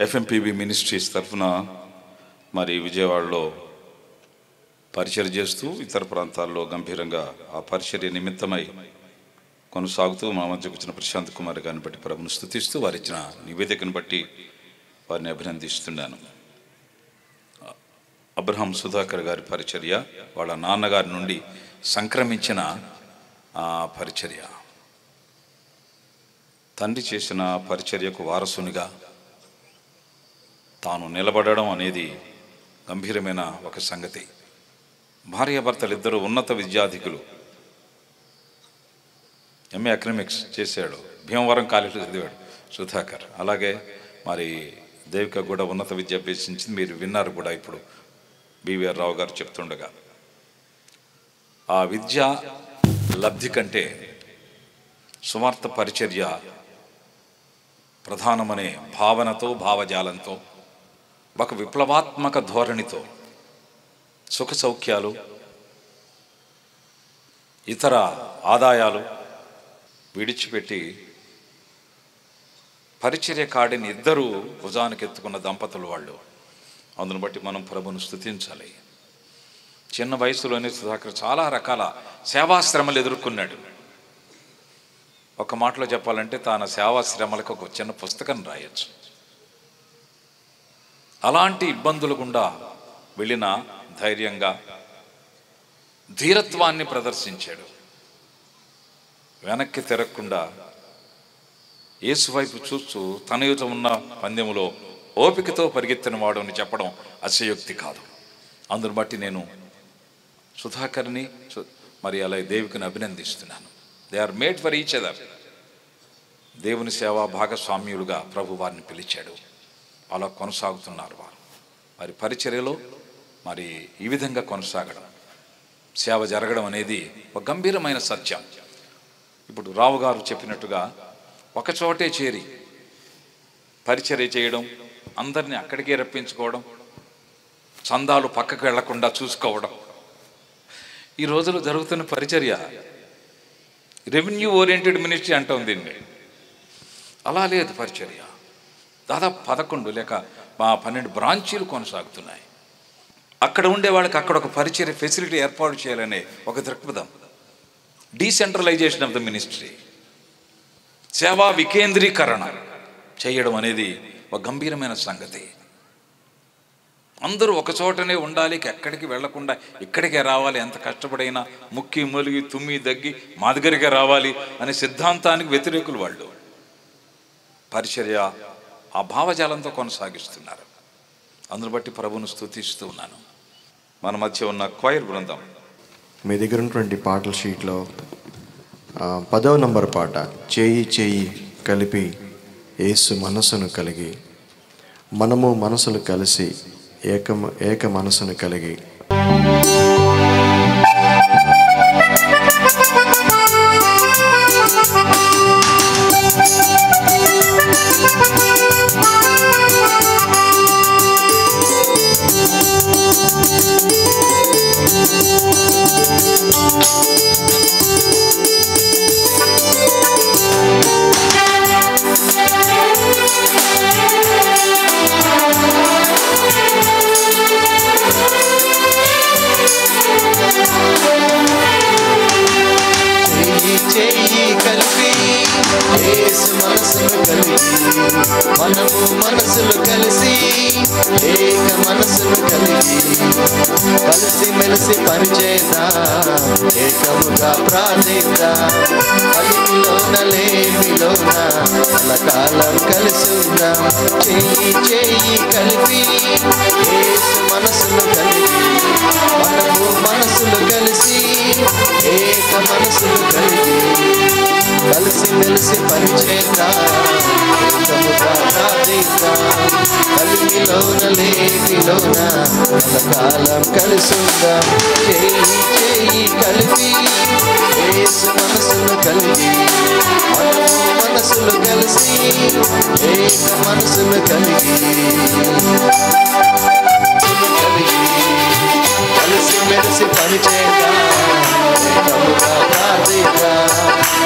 ఎఫ్ఎంపిబి ministries తరఫున మరి విజయవాడలో పరిచయం చేస్తూ ఇతర ప్రాంతాల్లో గంభీరంగా ఆ పరిచర్య నిమిత్తమై కొనసాగుతూ మా మధ్యకు వచ్చిన ప్రశాంత్ కుమార్ గారిని బట్టి ప్రభును స్థుతిస్తూ వారు ఇచ్చిన నివేదికను బట్టి వారిని అభినందిస్తున్నాను అబ్రహాం సుధాకర్ గారి పరిచర్య వాళ్ళ నాన్నగారి నుండి సంక్రమించిన ఆ పరిచర్య తండ్రి చేసిన పరిచర్యకు వారసునిగా తాను నిలబడడం అనేది గంభీరమైన ఒక సంగతి భార్యాభర్తలు ఇద్దరు ఉన్నత విద్యాధికులు ఎంఏ ఎకనామిక్స్ చేశాడు భీమవరం కాలేజీలో చదివాడు సుధాకర్ అలాగే మరి దేవిక కూడా ఉన్నత విద్య అభ్యసించింది మీరు విన్నారు కూడా ఇప్పుడు బివిఆర్ రావు గారు చెప్తుండగా ఆ విద్య లబ్ధి కంటే సువార్త పరిచర్య ప్రధానమనే భావనతో భావజాలంతో ఒక విప్లవాత్మక ధోరణితో సుఖ సౌఖ్యాలు ఇతర ఆదాయాలు విడిచిపెట్టి పరిచర్య కాడిని ఇద్దరు భుజానికి ఎత్తుకున్న దంపతులు వాళ్ళు అందును బట్టి మనం ప్రభును స్థుతించాలి చిన్న వయసులోనే సుధాకర్ చాలా రకాల సేవాశ్రమలు ఎదుర్కొన్నాడు ఒక మాటలో చెప్పాలంటే తాను సేవాశ్రమలకు ఒక చిన్న పుస్తకం రాయొచ్చు అలాంటి ఇబ్బందుల గుండా వెళ్ళిన ధైర్యంగా ధీరత్వాన్ని ప్రదర్శించాడు వెనక్కి తిరగకుండా యేసు వైపు చూస్తూ తన యుత ఉన్న పందెములో ఓపికతో పరిగెత్తిన వాడు అని చెప్పడం అతిశయోక్తి కాదు అందును బట్టి నేను సుధాకర్ని సు- మరి అలా దేవికని అభినందిస్తున్నాను they are made for each other దేవుని సేవ భాగస్వామ్యులుగా ప్రభు వారిని పిలిచాడు అలా కొనసాగుతున్నారు వారు మరి పరిచర్యలో మరి ఈ విధంగా కొనసాగడం సేవ జరగడం అనేది ఒక గంభీరమైన సత్యం ఇప్పుడు రావు గారు చెప్పినట్టుగా ఒక చోటే చేరి పరిచర్య చేయడం అందరినీ అక్కడికే రప్పించుకోవడం చందాలు పక్కకు వెళ్లకుండా చూసుకోవడం ఈ రోజులో జరుగుతున్న పరిచర్య రెవెన్యూ ఓరియంటెడ్ మినిస్ట్రీ అంటాం దీన్ని అలా లేదు పరిచర్య దాదాపు పదకొండు లేక మా పన్నెండు బ్రాంచీలు కొనసాగుతున్నాయి అక్కడ ఉండే వాళ్ళకి అక్కడ ఒక పరిచర్య ఫెసిలిటీ ఏర్పాటు చేయాలనే ఒక దృక్పథం డీసెంట్రలైజేషన్ ఆఫ్ ద మినిస్ట్రీ సేవా వికేంద్రీకరణ చేయడం అనేది ఒక గంభీరమైన సంగతి అందరూ ఒక చోటనే ఉండాలి ఎక్కడికి వెళ్లకుండా ఇక్కడికే రావాలి ఎంత కష్టపడైనా ముక్కి మూలిగి తుమ్మి దగ్గి మా దగ్గరికే రావాలి అనే సిద్ధాంతానికి వ్యతిరేకులు వాళ్ళు పరిచర్య ఆ భావజాలంతో కొనసాగిస్తున్నారు అందును బట్టి ప్రభువును స్తుతిస్తూ ఉన్నాను మన మధ్య ఉన్న క్వైర్ బృందం మీ దగ్గర ఉన్నటువంటి పాటల షీట్లో ఆ, పదవ నంబర్ పాట చేయి చేయి కలిపి ఏసు మనసును కలిగి మనము మనసులు కలిసి ఏక ఏక మనసును కలిగి చెయ్యి చెయ్యి కలిపి యేసు మనసును కలిపి మనము మనసులు కలిసి ఏక మనసును కలిగి కలిసి మెలిసి పనిచేద్దాం ఏకముగా ప్రార్థిద్దాం కలిమిలోన లేమిలోన కలకాలం కలిసి ఉందాం చెయ్యి చెయ్యి కలిపి యేసు మనసును కలిగి మనము మనసులు కలిసి ఏక మనసులు కలిగి కలిసి మెలిసి పనిచేద్దాం ఏకముగా ప్రార్థిద్దాం కలిమిలోన లేమిలోన కలకాలం కలిసి ఉందాం చేయి చేయి కలిపి ఏసు మనసులు కలిగి మనము మనసులు కలిసి ఏక మనసులు కలిగి కలిగి కలిసి మెలిసి పని చేద్దాం ఏకముగా ప్రార్థిద్దాం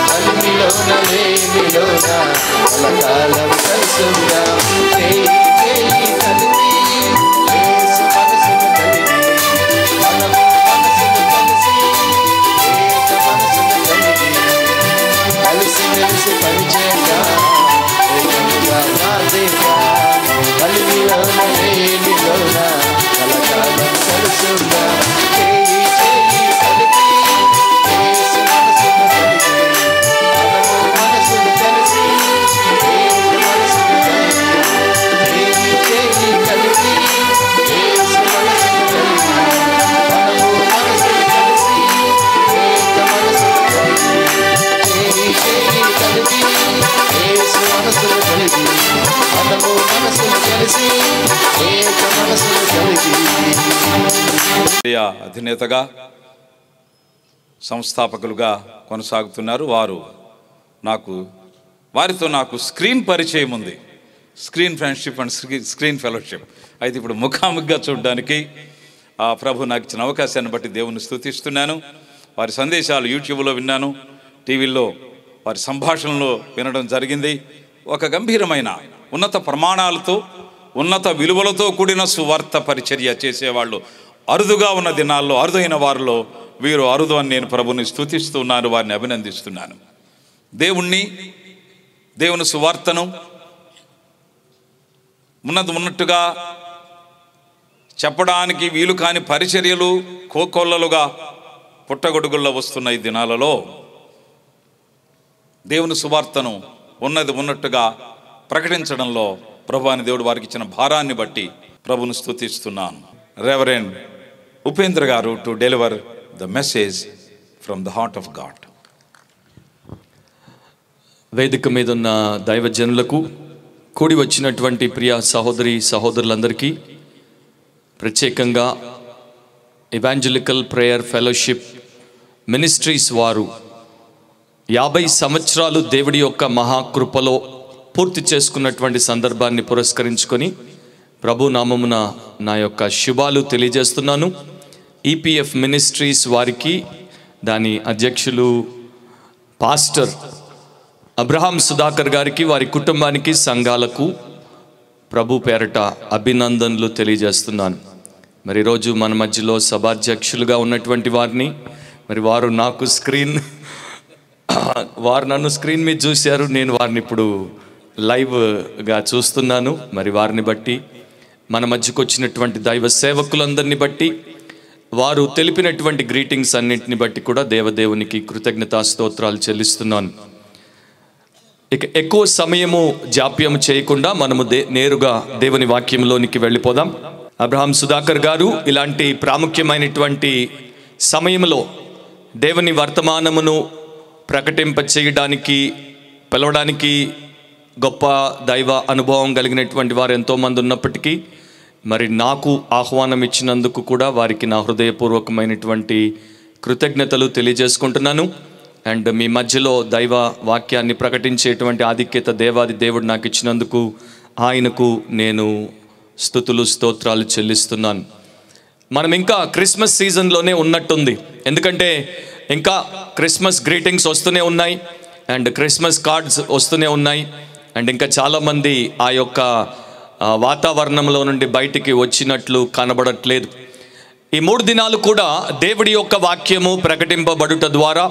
కలిమిలోన లేమిలోన కలకాలం కలిసి ఉందాం చేయి చేయి కలిసి ఏక మనసును కలిగి ఇండియా అధినేతగా సంస్థాపకులుగా కొనసాగుతున్నారు వారు నాకు వారితో నాకు స్క్రీన్ పరిచయం ఉంది screen friendship and screen screen fellowship అయితే ఇప్పుడు ముఖాముఖిగా చూడడానికి ఆ ప్రభు నాకు ఇచ్చిన అవకాశాన్ని బట్టి దేవుని స్తుతిస్తున్నాను వారి సందేశాలు యూట్యూబ్లో విన్నాను టీవీల్లో వారి సంభాషణలో వినడం జరిగింది ఒక గంభీరమైన ఉన్నత ప్రమాణాలతో ఉన్నత విలువలతో కూడిన సువార్త పరిచర్య చేసేవాళ్ళు అరుదుగా ఉన్న దినాల్లో అరుదైన వారిలో వీరు అరుదు అని నేను ప్రభుని స్తుతిస్తున్నాను వారిని అభినందిస్తున్నాను దేవుణ్ణి దేవుని సువార్తను ఉన్నది ఉన్నట్టుగా చెప్పడానికి వీలు కాని పరిచర్యలు కోకొల్లలుగా పుట్టగొడుగుల్లో వస్తున్న ఈ దినాలలో దేవుని సువార్తను ఉన్నది ఉన్నట్టుగా ప్రకటించడంలో ప్రభు అని దేవుడు వారికి ఇచ్చిన భారాన్ని బట్టి ప్రభును స్తుతిస్తున్నాను రెవరెండ్ ఉపేంద్ర గారు to deliver the message from the heart of God వేదిక మీద ఉన్న దైవజనులకు కూడి వచ్చినటువంటి ప్రియ సహోదరి సహోదరులందరికీ ప్రత్యేకంగా ఇవాంజలికల్ ప్రేయర్ ఫెలోషిప్ మినిస్ట్రీస్ వారు యాభై సంవత్సరాలు దేవుడి యొక్క మహాకృపలో పూర్తి చేసుకున్నటువంటి సందర్భాన్ని పురస్కరించుకొని ప్రభు నామమున నా యొక్క శుభాలు తెలియజేస్తున్నాను ఈపీఎఫ్ మినిస్ట్రీస్ వారికి దాని అధ్యక్షులు పాస్టర్ అబ్రహాం సుధాకర్ గారికి వారి కుటుంబానికి సంఘాలకు ప్రభు పేరట అభినందనలు తెలియజేస్తున్నాను మరి ఈరోజు మన మధ్యలో సభాధ్యక్షులుగా ఉన్నటువంటి వారిని మరి వారు నాకు స్క్రీన్ వారు నన్ను స్క్రీన్ మీద చూశారు నేను వారిని ఇప్పుడు లైవ్గా చూస్తున్నాను మరి వారిని బట్టి మన మధ్యకు వచ్చినటువంటి దైవ సేవకులందరినీ బట్టి వారు తెలిపినటువంటి గ్రీటింగ్స్ అన్నింటిని బట్టి కూడా దేవదేవునికి కృతజ్ఞతా స్తోత్రాలు చెల్లిస్తున్నాను ఇక ఎక్కువ సమయము జాప్యం చేయకుండా మనము దే నేరుగా దేవుని వాక్యంలోనికి వెళ్ళిపోదాం అబ్రహాం సుధాకర్ గారు ఇలాంటి ప్రాముఖ్యమైనటువంటి సమయంలో దేవుని వర్తమానమును ప్రకటింప చేయడానికి పిలవడానికి గొప్ప దైవ అనుభవం కలిగినటువంటి వారు ఎంతోమంది ఉన్నప్పటికీ మరి నాకు ఆహ్వానం ఇచ్చినందుకు కూడా వారికి నా హృదయపూర్వకమైనటువంటి కృతజ్ఞతలు తెలియజేసుకుంటున్నాను అండ్ మీ మధ్యలో దైవ వాక్యాన్ని ప్రకటించేటువంటి ఆధిక్యత దేవాది దేవుడు నాకు ఇచ్చినందుకు ఆయనకు నేను స్థుతులు స్తోత్రాలు చెల్లిస్తున్నాను మనం ఇంకా క్రిస్మస్ సీజన్లోనే ఉన్నట్టుంది ఎందుకంటే ఇంకా క్రిస్మస్ గ్రీటింగ్స్ వస్తూనే ఉన్నాయి అండ్ క్రిస్మస్ కార్డ్స్ వస్తూనే ఉన్నాయి అండ్ ఇంకా చాలామంది ఆ యొక్క ఆ, వాతావరణంలో నుండి బయటికి వచ్చినట్లు కనబడట్లేదు ఈ మూడు దినాలు కూడా దేవుడి యొక్క వాక్యము ప్రకటింపబడుట ద్వారా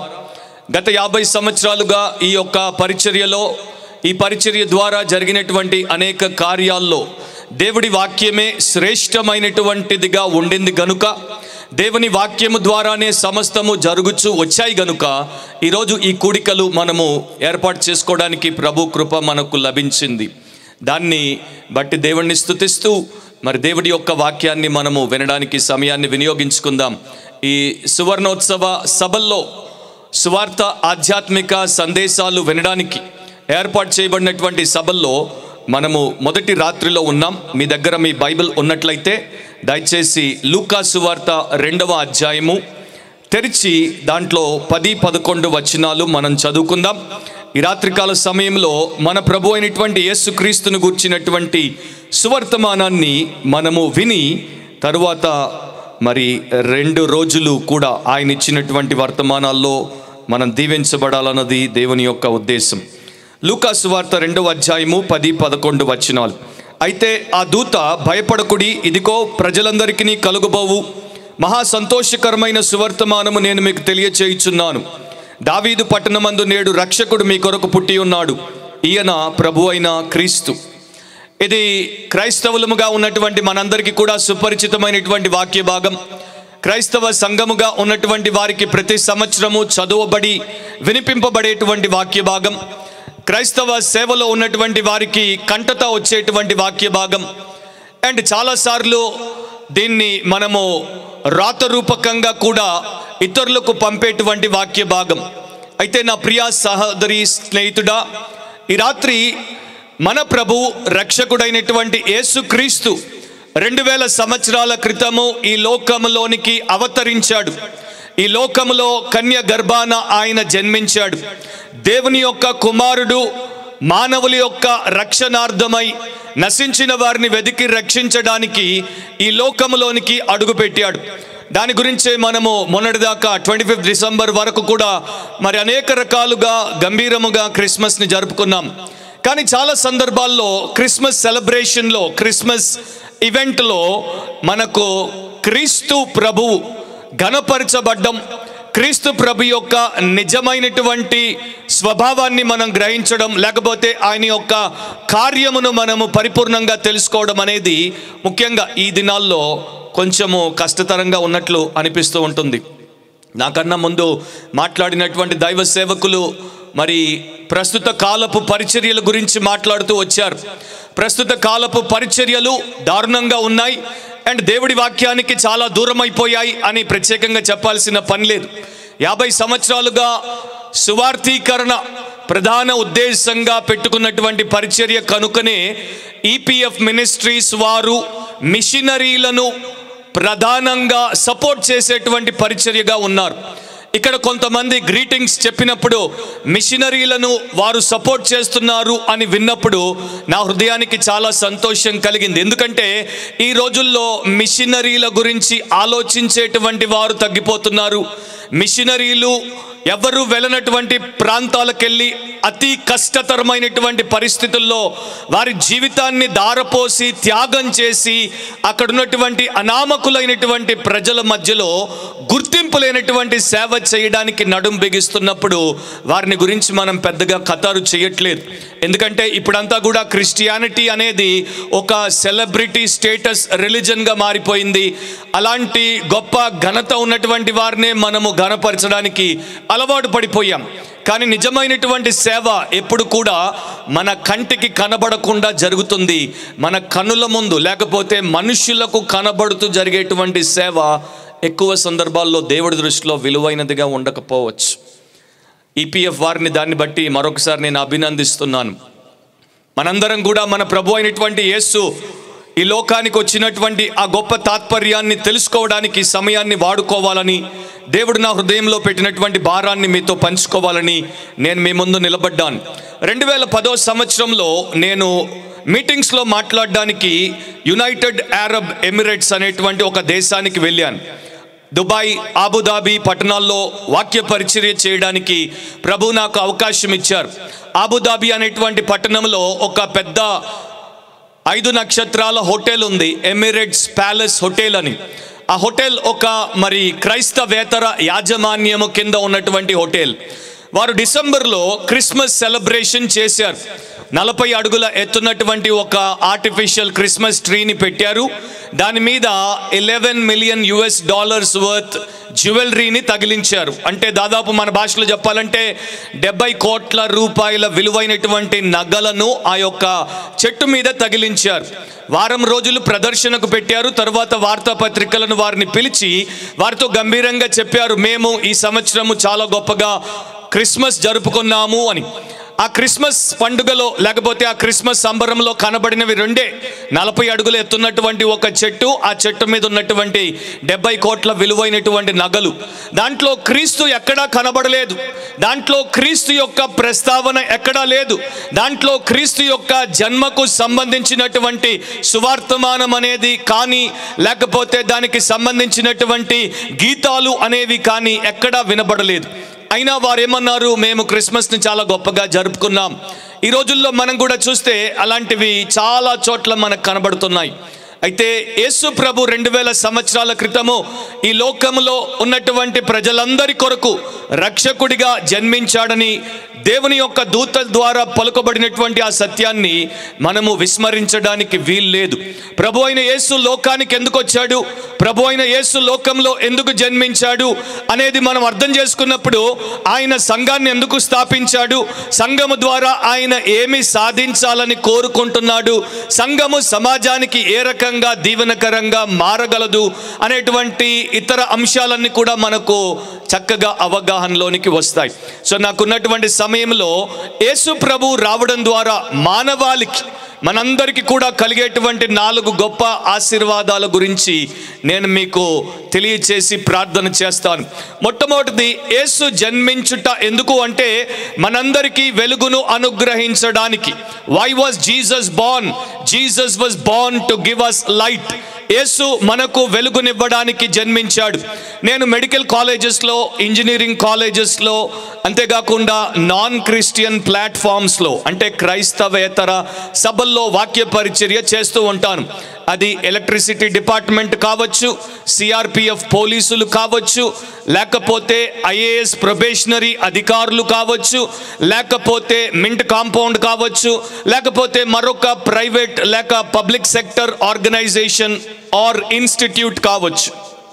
గత యాభై సంవత్సరాలుగా ఈ యొక్క పరిచర్యలో ఈ పరిచర్య ద్వారా జరిగినటువంటి అనేక కార్యాల్లో దేవుడి వాక్యమే శ్రేష్టమైనటువంటిదిగా ఉండింది గనుక దేవుని వాక్యము ద్వారానే సమస్తము జరుగుచూ వచ్చాయి గనుక ఈరోజు ఈ కూడికలు మనము ఏర్పాటు చేసుకోవడానికి ప్రభు కృప మనకు లభించింది దాన్ని బట్టి దేవుణ్ణి స్తుతిస్తూ మరి దేవుడి యొక్క వాక్యాన్ని మనము వినడానికి సమయాన్ని వినియోగించుకుందాం ఈ సువర్ణోత్సవ సభల్లో సువార్త ఆధ్యాత్మిక సందేశాలు వినడానికి ఏర్పాటు చేయబడినటువంటి సభల్లో మనము మొదటి రాత్రిలో ఉన్నాం మీ దగ్గర మీ బైబిల్ ఉన్నట్లయితే దయచేసి లూకా సువార్త రెండవ అధ్యాయము తెరిచి దాంట్లో పది పదకొండు వచనాలు మనం చదువుకుందాం ఈ రాత్రికాల సమయంలో మన ప్రభు అయినటువంటి యేసుక్రీస్తును గూర్చినటువంటి సువర్తమానాన్ని మనము విని తరువాత మరి రెండు రోజులు కూడా ఆయన ఇచ్చినటువంటి వర్తమానాల్లో మనం దీవించబడాలన్నది దేవుని యొక్క ఉద్దేశం లూకా సువార్త రెండవ అధ్యాయము పది పదకొండు వచనాలు అయితే ఆ దూత భయపడకుడి ఇదిగో ప్రజలందరికీ కలుగుబోవు మహా సంతోషకరమైన సువర్తమానము నేను మీకు తెలియచేయుచున్నాను దావీదు పట్టణమందు నేడు రక్షకుడు మీ కొరకు పుట్టి ఉన్నాడు ఈయన ప్రభు అయిన క్రీస్తు ఇది క్రైస్తవులముగా ఉన్నటువంటి మనందరికీ కూడా సుపరిచితమైనటువంటి వాక్య భాగం క్రైస్తవ సంఘముగా ఉన్నటువంటి వారికి ప్రతి సంవత్సరము చదువబడి వినిపింపబడేటువంటి వాక్య భాగం క్రైస్తవ సేవలో ఉన్నటువంటి వారికి కంటత వచ్చేటువంటి వాక్య భాగం అండ్ చాలాసార్లు దీన్ని మనము రాతరూపకంగా కూడా ఇతరులకు పంపేటువంటి వాక్య భాగం అయితే నా ప్రియ సహోదరి స్నేహితుడా ఈ రాత్రి మన ప్రభు రక్షకుడైనటువంటి యేసుక్రీస్తు రెండు వేల సంవత్సరాల క్రితము ఈ లోకములోనికి అవతరించాడు ఈ లోకములో కన్య గర్భాన ఆయన జన్మించాడు దేవుని యొక్క కుమారుడు మానవుల యొక్క రక్షణార్థమై నశించిన వారిని వెతికి రక్షించడానికి ఈ లోకములోనికి అడుగుపెట్టాడు దాని గురించే మనము మొన్నటిదాకా ట్వంటీ ఫిఫ్త్ డిసెంబర్ వరకు కూడా మరి అనేక రకాలుగా గంభీరముగా క్రిస్మస్ని జరుపుకున్నాం కానీ చాలా సందర్భాల్లో క్రిస్మస్ సెలబ్రేషన్లో క్రిస్మస్ ఈవెంట్లో మనకు క్రీస్తు ప్రభువు ఘనపరచబడ్డం క్రీస్తు ప్రభు యొక్క నిజమైనటువంటి స్వభావాన్ని మనం గ్రహించడం లేకపోతే ఆయన యొక్క కార్యమును మనము పరిపూర్ణంగా తెలుసుకోవడం అనేది ముఖ్యంగా ఈ దినాల్లో కొంచెము కష్టతరంగా ఉన్నట్లు అనిపిస్తూ ఉంటుంది నాకన్నా ముందు మాట్లాడినటువంటి దైవ సేవకులు మరి ప్రస్తుత కాలపు పరిచర్యల గురించి మాట్లాడుతూ వచ్చారు ప్రస్తుత కాలపు పరిచర్యలు దారుణంగా ఉన్నాయి అండ్ దేవుడి వాక్యానికి చాలా దూరం అయిపోయాయి అని ప్రత్యేకంగా చెప్పాల్సిన పని లేదు యాభై సంవత్సరాలుగా సువార్థీకరణ ప్రధాన ఉద్దేశంగా పెట్టుకున్నటువంటి పరిచర్య కనుకనే ఈపీఎఫ్ మినిస్ట్రీస్ వారు మిషనరీలను ప్రధానంగా సపోర్ట్ చేసేటువంటి పరిచర్యగా ఉన్నారు ఇక్కడ కొంతమంది గ్రీటింగ్స్ చెప్పినప్పుడు మిషనరీలను వారు సపోర్ట్ చేస్తున్నారు అని విన్నప్పుడు నా హృదయానికి చాలా సంతోషం కలిగింది ఎందుకంటే ఈ రోజుల్లో మిషనరీల గురించి ఆలోచించేటువంటి వారు తగ్గిపోతున్నారు మిషనరీలు ఎవరు వెళ్ళనటువంటి ప్రాంతాలకెళ్ళి అతి కష్టతరమైనటువంటి పరిస్థితుల్లో వారి జీవితాన్ని దారపోసి త్యాగం చేసి అక్కడ ఉన్నటువంటి అనామకులైనటువంటి ప్రజల మధ్యలో గుర్తింపు లేనటువంటి సేవ చేయడానికి నడుం బిగిస్తున్నప్పుడు వారిని గురించి మనం పెద్దగా కతారు చేయట్లేదు ఎందుకంటే ఇప్పుడంతా కూడా క్రిస్టియానిటీ అనేది ఒక సెలబ్రిటీ స్టేటస్ రిలీజన్గా మారిపోయింది అలాంటి గొప్ప ఘనత ఉన్నటువంటి వారినే మనము ఘనపరచడానికి అలవాటు పడిపోయాం కానీ నిజమైనటువంటి సేవ ఎప్పుడు కూడా మన కంటికి కనబడకుండా జరుగుతుంది మన కనుల ముందు లేకపోతే మనుషులకు కనబడుతూ జరిగేటువంటి సేవ ఎక్కువ సందర్భాల్లో దేవుడి దృష్టిలో విలువైనదిగా ఉండకపోవచ్చు ఈపీఎఫ్ వారిని దాన్ని బట్టి మరొకసారి నేను అభినందిస్తున్నాను మనందరం కూడా మన ప్రభు అయినటువంటి యేసు ఈ లోకానికి వచ్చినటువంటి ఆ గొప్ప తాత్పర్యాన్ని తెలుసుకోవడానికి ఈ సమయాన్ని వాడుకోవాలని దేవుడు నా హృదయంలో పెట్టినటువంటి భారాన్ని మీతో పంచుకోవాలని నేను మీ ముందు నిలబడ్డాను రెండు వేల పదో సంవత్సరంలో నేను మీటింగ్స్లో మాట్లాడడానికి యునైటెడ్ అరబ్ ఎమిరేట్స్ అనేటువంటి ఒక దేశానికి వెళ్ళాను దుబాయ్ ఆబుదాబి పట్టణాల్లో వాక్య పరిచర్య చేయడానికి ప్రభు నాకు అవకాశం ఇచ్చారు ఆబుదాబి అనేటువంటి పట్టణంలో ఒక పెద్ద ఐదు నక్షత్రాల హోటల్ ఉంది ఎమిరేట్స్ ప్యాలెస్ హోటల్ అని ఆ హోటల్ ఒక మరి క్రైస్తవేతర యాజమాన్యము కింద ఉన్నటువంటి హోటల్ వారు డిసెంబర్లో క్రిస్మస్ సెలబ్రేషన్ చేశారు నలభై అడుగుల ఎత్తున్నటువంటి ఒక ఆర్టిఫిషియల్ క్రిస్మస్ ట్రీని పెట్టారు దాని మీద eleven million US dollars worth జ్యువెలరీని తగిలించారు అంటే దాదాపు మన భాషలో చెప్పాలంటే డెబ్బై కోట్ల రూపాయల విలువైనటువంటి నగలను ఆ యొక్క చెట్టు మీద తగిలించారు వారం రోజులు ప్రదర్శనకు పెట్టారు తర్వాత వార్తాపత్రికలను వారిని పిలిచి వారితో గంభీరంగా చెప్పారు మేము ఈ సంవత్సరము చాలా గొప్పగా క్రిస్మస్ జరుపుకున్నాము అని ఆ క్రిస్మస్ పండుగలో లేకపోతే ఆ క్రిస్మస్ సంబరంలో కనబడినవి రెండే నలభై అడుగులు ఎత్తున్నటువంటి ఒక చెట్టు ఆ చెట్టు మీద ఉన్నటువంటి డెబ్బై కోట్ల విలువైనటువంటి నగలు దాంట్లో క్రీస్తు ఎక్కడా కనబడలేదు దాంట్లో క్రీస్తు యొక్క ప్రస్తావన ఎక్కడా లేదు దాంట్లో క్రీస్తు యొక్క జన్మకు సంబంధించినటువంటి సువార్తమానం అనేది కానీ లేకపోతే దానికి సంబంధించినటువంటి గీతాలు అనేవి కానీ ఎక్కడా వినబడలేదు అయినా వారు ఏమన్నారు మేము క్రిస్మస్ని చాలా గొప్పగా జరుపుకున్నాం ఈ రోజుల్లో మనం కూడా చూస్తే అలాంటివి చాలా చోట్ల మనకు కనబడుతున్నాయి అయితే యేసు ప్రభు రెండు వేల సంవత్సరాల క్రితము ఈ లోకములో ఉన్నటువంటి ప్రజలందరి కొరకు రక్షకుడిగా జన్మించాడని దేవుని యొక్క దూత ద్వారా పలుకబడినటువంటి ఆ సత్యాన్ని మనము విస్మరించడానికి వీలు లేదు ప్రభు అయిన యేసు లోకానికి ఎందుకు వచ్చాడు ప్రభు అయిన యేసు లోకంలో ఎందుకు జన్మించాడు అనేది మనం అర్థం చేసుకున్నప్పుడు ఆయన సంఘాన్ని ఎందుకు స్థాపించాడు సంఘము ద్వారా ఆయన ఏమి సాధించాలని కోరుకుంటున్నాడు సంఘము సమాజానికి ఏ రకంగా దీవెనకరంగా మారగలదు అనేటువంటి ఇతర అంశాలన్నీ కూడా మనకు చక్కగా అవగాహనలోనికి వస్తాయి సో నాకున్నటువంటి సమయంలో యేసు ప్రభు రావడం ద్వారా మానవాళికి మనందరికీ కూడా కలిగేటువంటి నాలుగు గొప్ప ఆశీర్వాదాల గురించి నేను మీకు తెలియచేసి ప్రార్థన చేస్తాను మొట్టమొదటిది యేసు జన్మించుట ఎందుకు అంటే మనందరికీ వెలుగును అనుగ్రహించడానికి why was Jesus born Jesus was born to give us light యేసు మనకు వెలుగునివ్వడానికి జన్మించాడు నేను మెడికల్ కాలేజెస్లో ఇంజనీరింగ్ కాలేజెస్లో అంతేకాకుండా నాన్ క్రిస్టియన్ ప్లాట్ఫామ్స్లో అంటే క్రైస్తవేతర సభల్లో వాక్య పరిచర్య చేస్తూ ఉంటాను అది ఎలక్ట్రిసిటీ డిపార్ట్మెంట్ కావచ్చు సిఆర్పిఎఫ్ పోలీసులు కావచ్చు లేకపోతే ఐఏఎస్ ప్రొబేషనరీ అధికారులు కావచ్చు లేకపోతే మింట్ కాంపౌండ్ కావచ్చు లేకపోతే మరొక ప్రైవేట్ లేక public sector organisation or institute కావచ్చు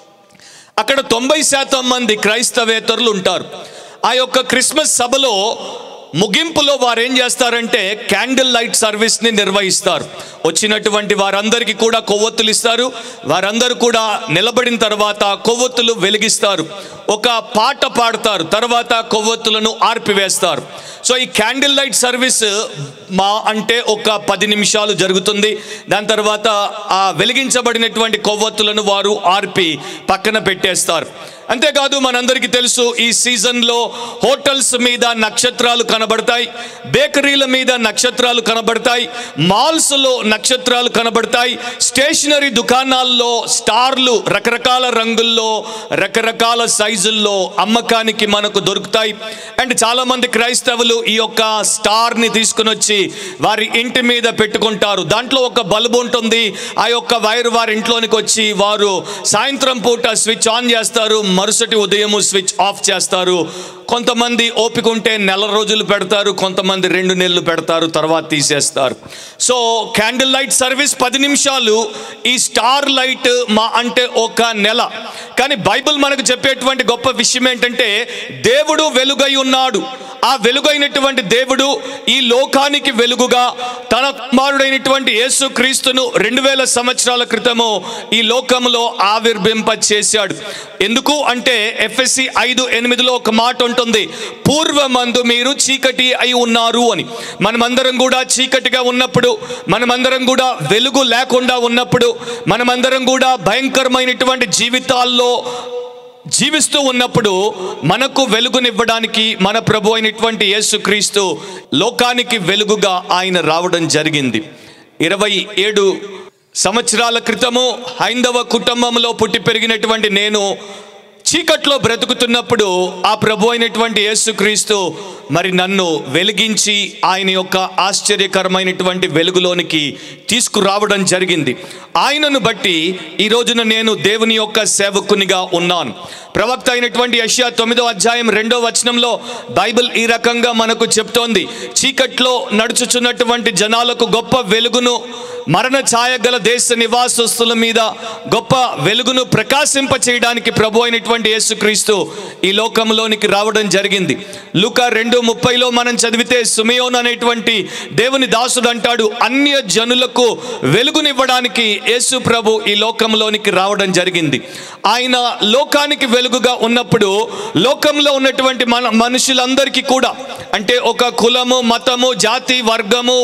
అక్కడ తొంభై శాతం మంది క్రైస్తవేతరులు ఉంటారు ఆ యొక్క క్రిస్మస్ సభలో ముగింపులో వారు ఏం చేస్తారంటే క్యాండిల్ లైట్ సర్వీస్ని నిర్వహిస్తారు వచ్చినటువంటి వారందరికీ కూడా కొవ్వొత్తులు ఇస్తారు వారందరూ కూడా నిలబడిన తర్వాత కొవ్వొత్తులు వెలిగిస్తారు ఒక పాట పాడతారు తర్వాత కొవ్వొత్తులను ఆర్పివేస్తారు సో ఈ క్యాండిల్ లైట్ సర్వీస్ మా అంటే ఒక పది నిమిషాలు జరుగుతుంది దాని తర్వాత ఆ వెలిగించబడినటువంటి కొవ్వొత్తులను వారు ఆర్పి పక్కన పెట్టేస్తారు అంతేకాదు మనందరికీ తెలుసు ఈ సీజన్లో హోటల్స్ మీద నక్షత్రాలు కనబడతాయి బేకరీల మీద నక్షత్రాలు కనబడతాయి మాల్స్లో నక్షత్రాలు కనబడతాయి స్టేషనరీ దుకాణాల్లో స్టార్లు రకరకాల రంగుల్లో రకరకాల సైజుల్లో అమ్మకానికి మనకు దొరుకుతాయి అండ్ చాలామంది క్రైస్తవులు ఈ యొక్క స్టార్ని తీసుకుని వచ్చి వారి ఇంటి మీద పెట్టుకుంటారు దాంట్లో ఒక బల్బు ఉంటుంది ఆ యొక్క వైర్ వారి ఇంట్లోనికి వచ్చి వారు సాయంత్రం పూట స్విచ్ ఆన్ చేస్తారు మరుసటి ఉదయం స్విచ్ ఆఫ్ చేస్తారు కొంతమంది ఓపిక ఉంటే నెల రోజులు పెడతారు కొంతమంది రెండు నెలలు పెడతారు తర్వాత తీసేస్తారు సో క్యాండిల్ లైట్ సర్వీస్ పది నిమిషాలు ఈ స్టార్ లైట్ మా అంటే ఒక నెల కానీ బైబిల్ మనకు చెప్పేటువంటి గొప్ప విషయం ఏంటంటే దేవుడు వెలుగై ఉన్నాడు ఆ వెలుగైనటువంటి దేవుడు ఈ లోకానికి వెలుగుగా తన కుమారుడైనటువంటి యేసు క్రీస్తును రెండు వేల సంవత్సరాల క్రితము ఈ లోకంలో ఆవిర్భింప చేశాడు ఎందుకు అంటే ఎఫ్ఎస్సి ఐదు ఎనిమిదిలో ఒక మాట ఉంటుంది పూర్వమందు మీరు చీకటి అయి ఉన్నారు అని మనమందరం కూడా చీకటిగా ఉన్నప్పుడు మనమందరం కూడా వెలుగు లేకుండా ఉన్నప్పుడు మనమందరం కూడా భయంకరమైనటువంటి జీవితాల్లో జీవిస్తూ ఉన్నప్పుడు మనకు వెలుగునివ్వడానికి మన ప్రభు అయినటువంటి యేసుక్రీస్తు లోకానికి వెలుగుగా ఆయన రావడం జరిగింది ఇరవై ఏడు సంవత్సరాల క్రితము హైందవ కుటుంబంలో పుట్టి పెరిగినటువంటి నేను చీకట్లో బ్రతుకుతున్నప్పుడు ఆ ప్రభు అయినటువంటి యేసుక్రీస్తు మరి నన్ను వెలిగించి ఆయన యొక్క ఆశ్చర్యకరమైనటువంటి వెలుగులోనికి తీసుకురావడం జరిగింది ఆయనను బట్టి ఈ రోజున నేను దేవుని యొక్క సేవకునిగా ఉన్నాను ప్రవక్త అయినటువంటి యష్యా తొమ్మిదో అధ్యాయం రెండో వచనంలో బైబిల్ ఈ రకంగా మనకు చెప్తోంది చీకట్లో నడుచుచున్నటువంటి జనాలకు గొప్ప వెలుగును మరణ ఛాయ గల దేశ నివాసస్తుల మీద గొప్ప వెలుగును ప్రకాశింప చేయడానికి ప్రభు అయినటువంటి యేసుక్రీస్తు ఈ లోకంలోనికి రావడం జరిగింది లుక రెండు ముప్పైలో మనం చదివితే సుమయోన్ అనేటువంటి దేవుని దాసుడు అంటాడు అన్య జనులకు వెలుగునివ్వడానికి యేసు ప్రభు ఈ లోకంలోనికి రావడం జరిగింది ఆయన లోకానికి వెలుగుగా ఉన్నప్పుడు లోకంలో ఉన్నటువంటి మన మనుషులందరికీ కూడా అంటే ఒక కులము మతము జాతి వర్గము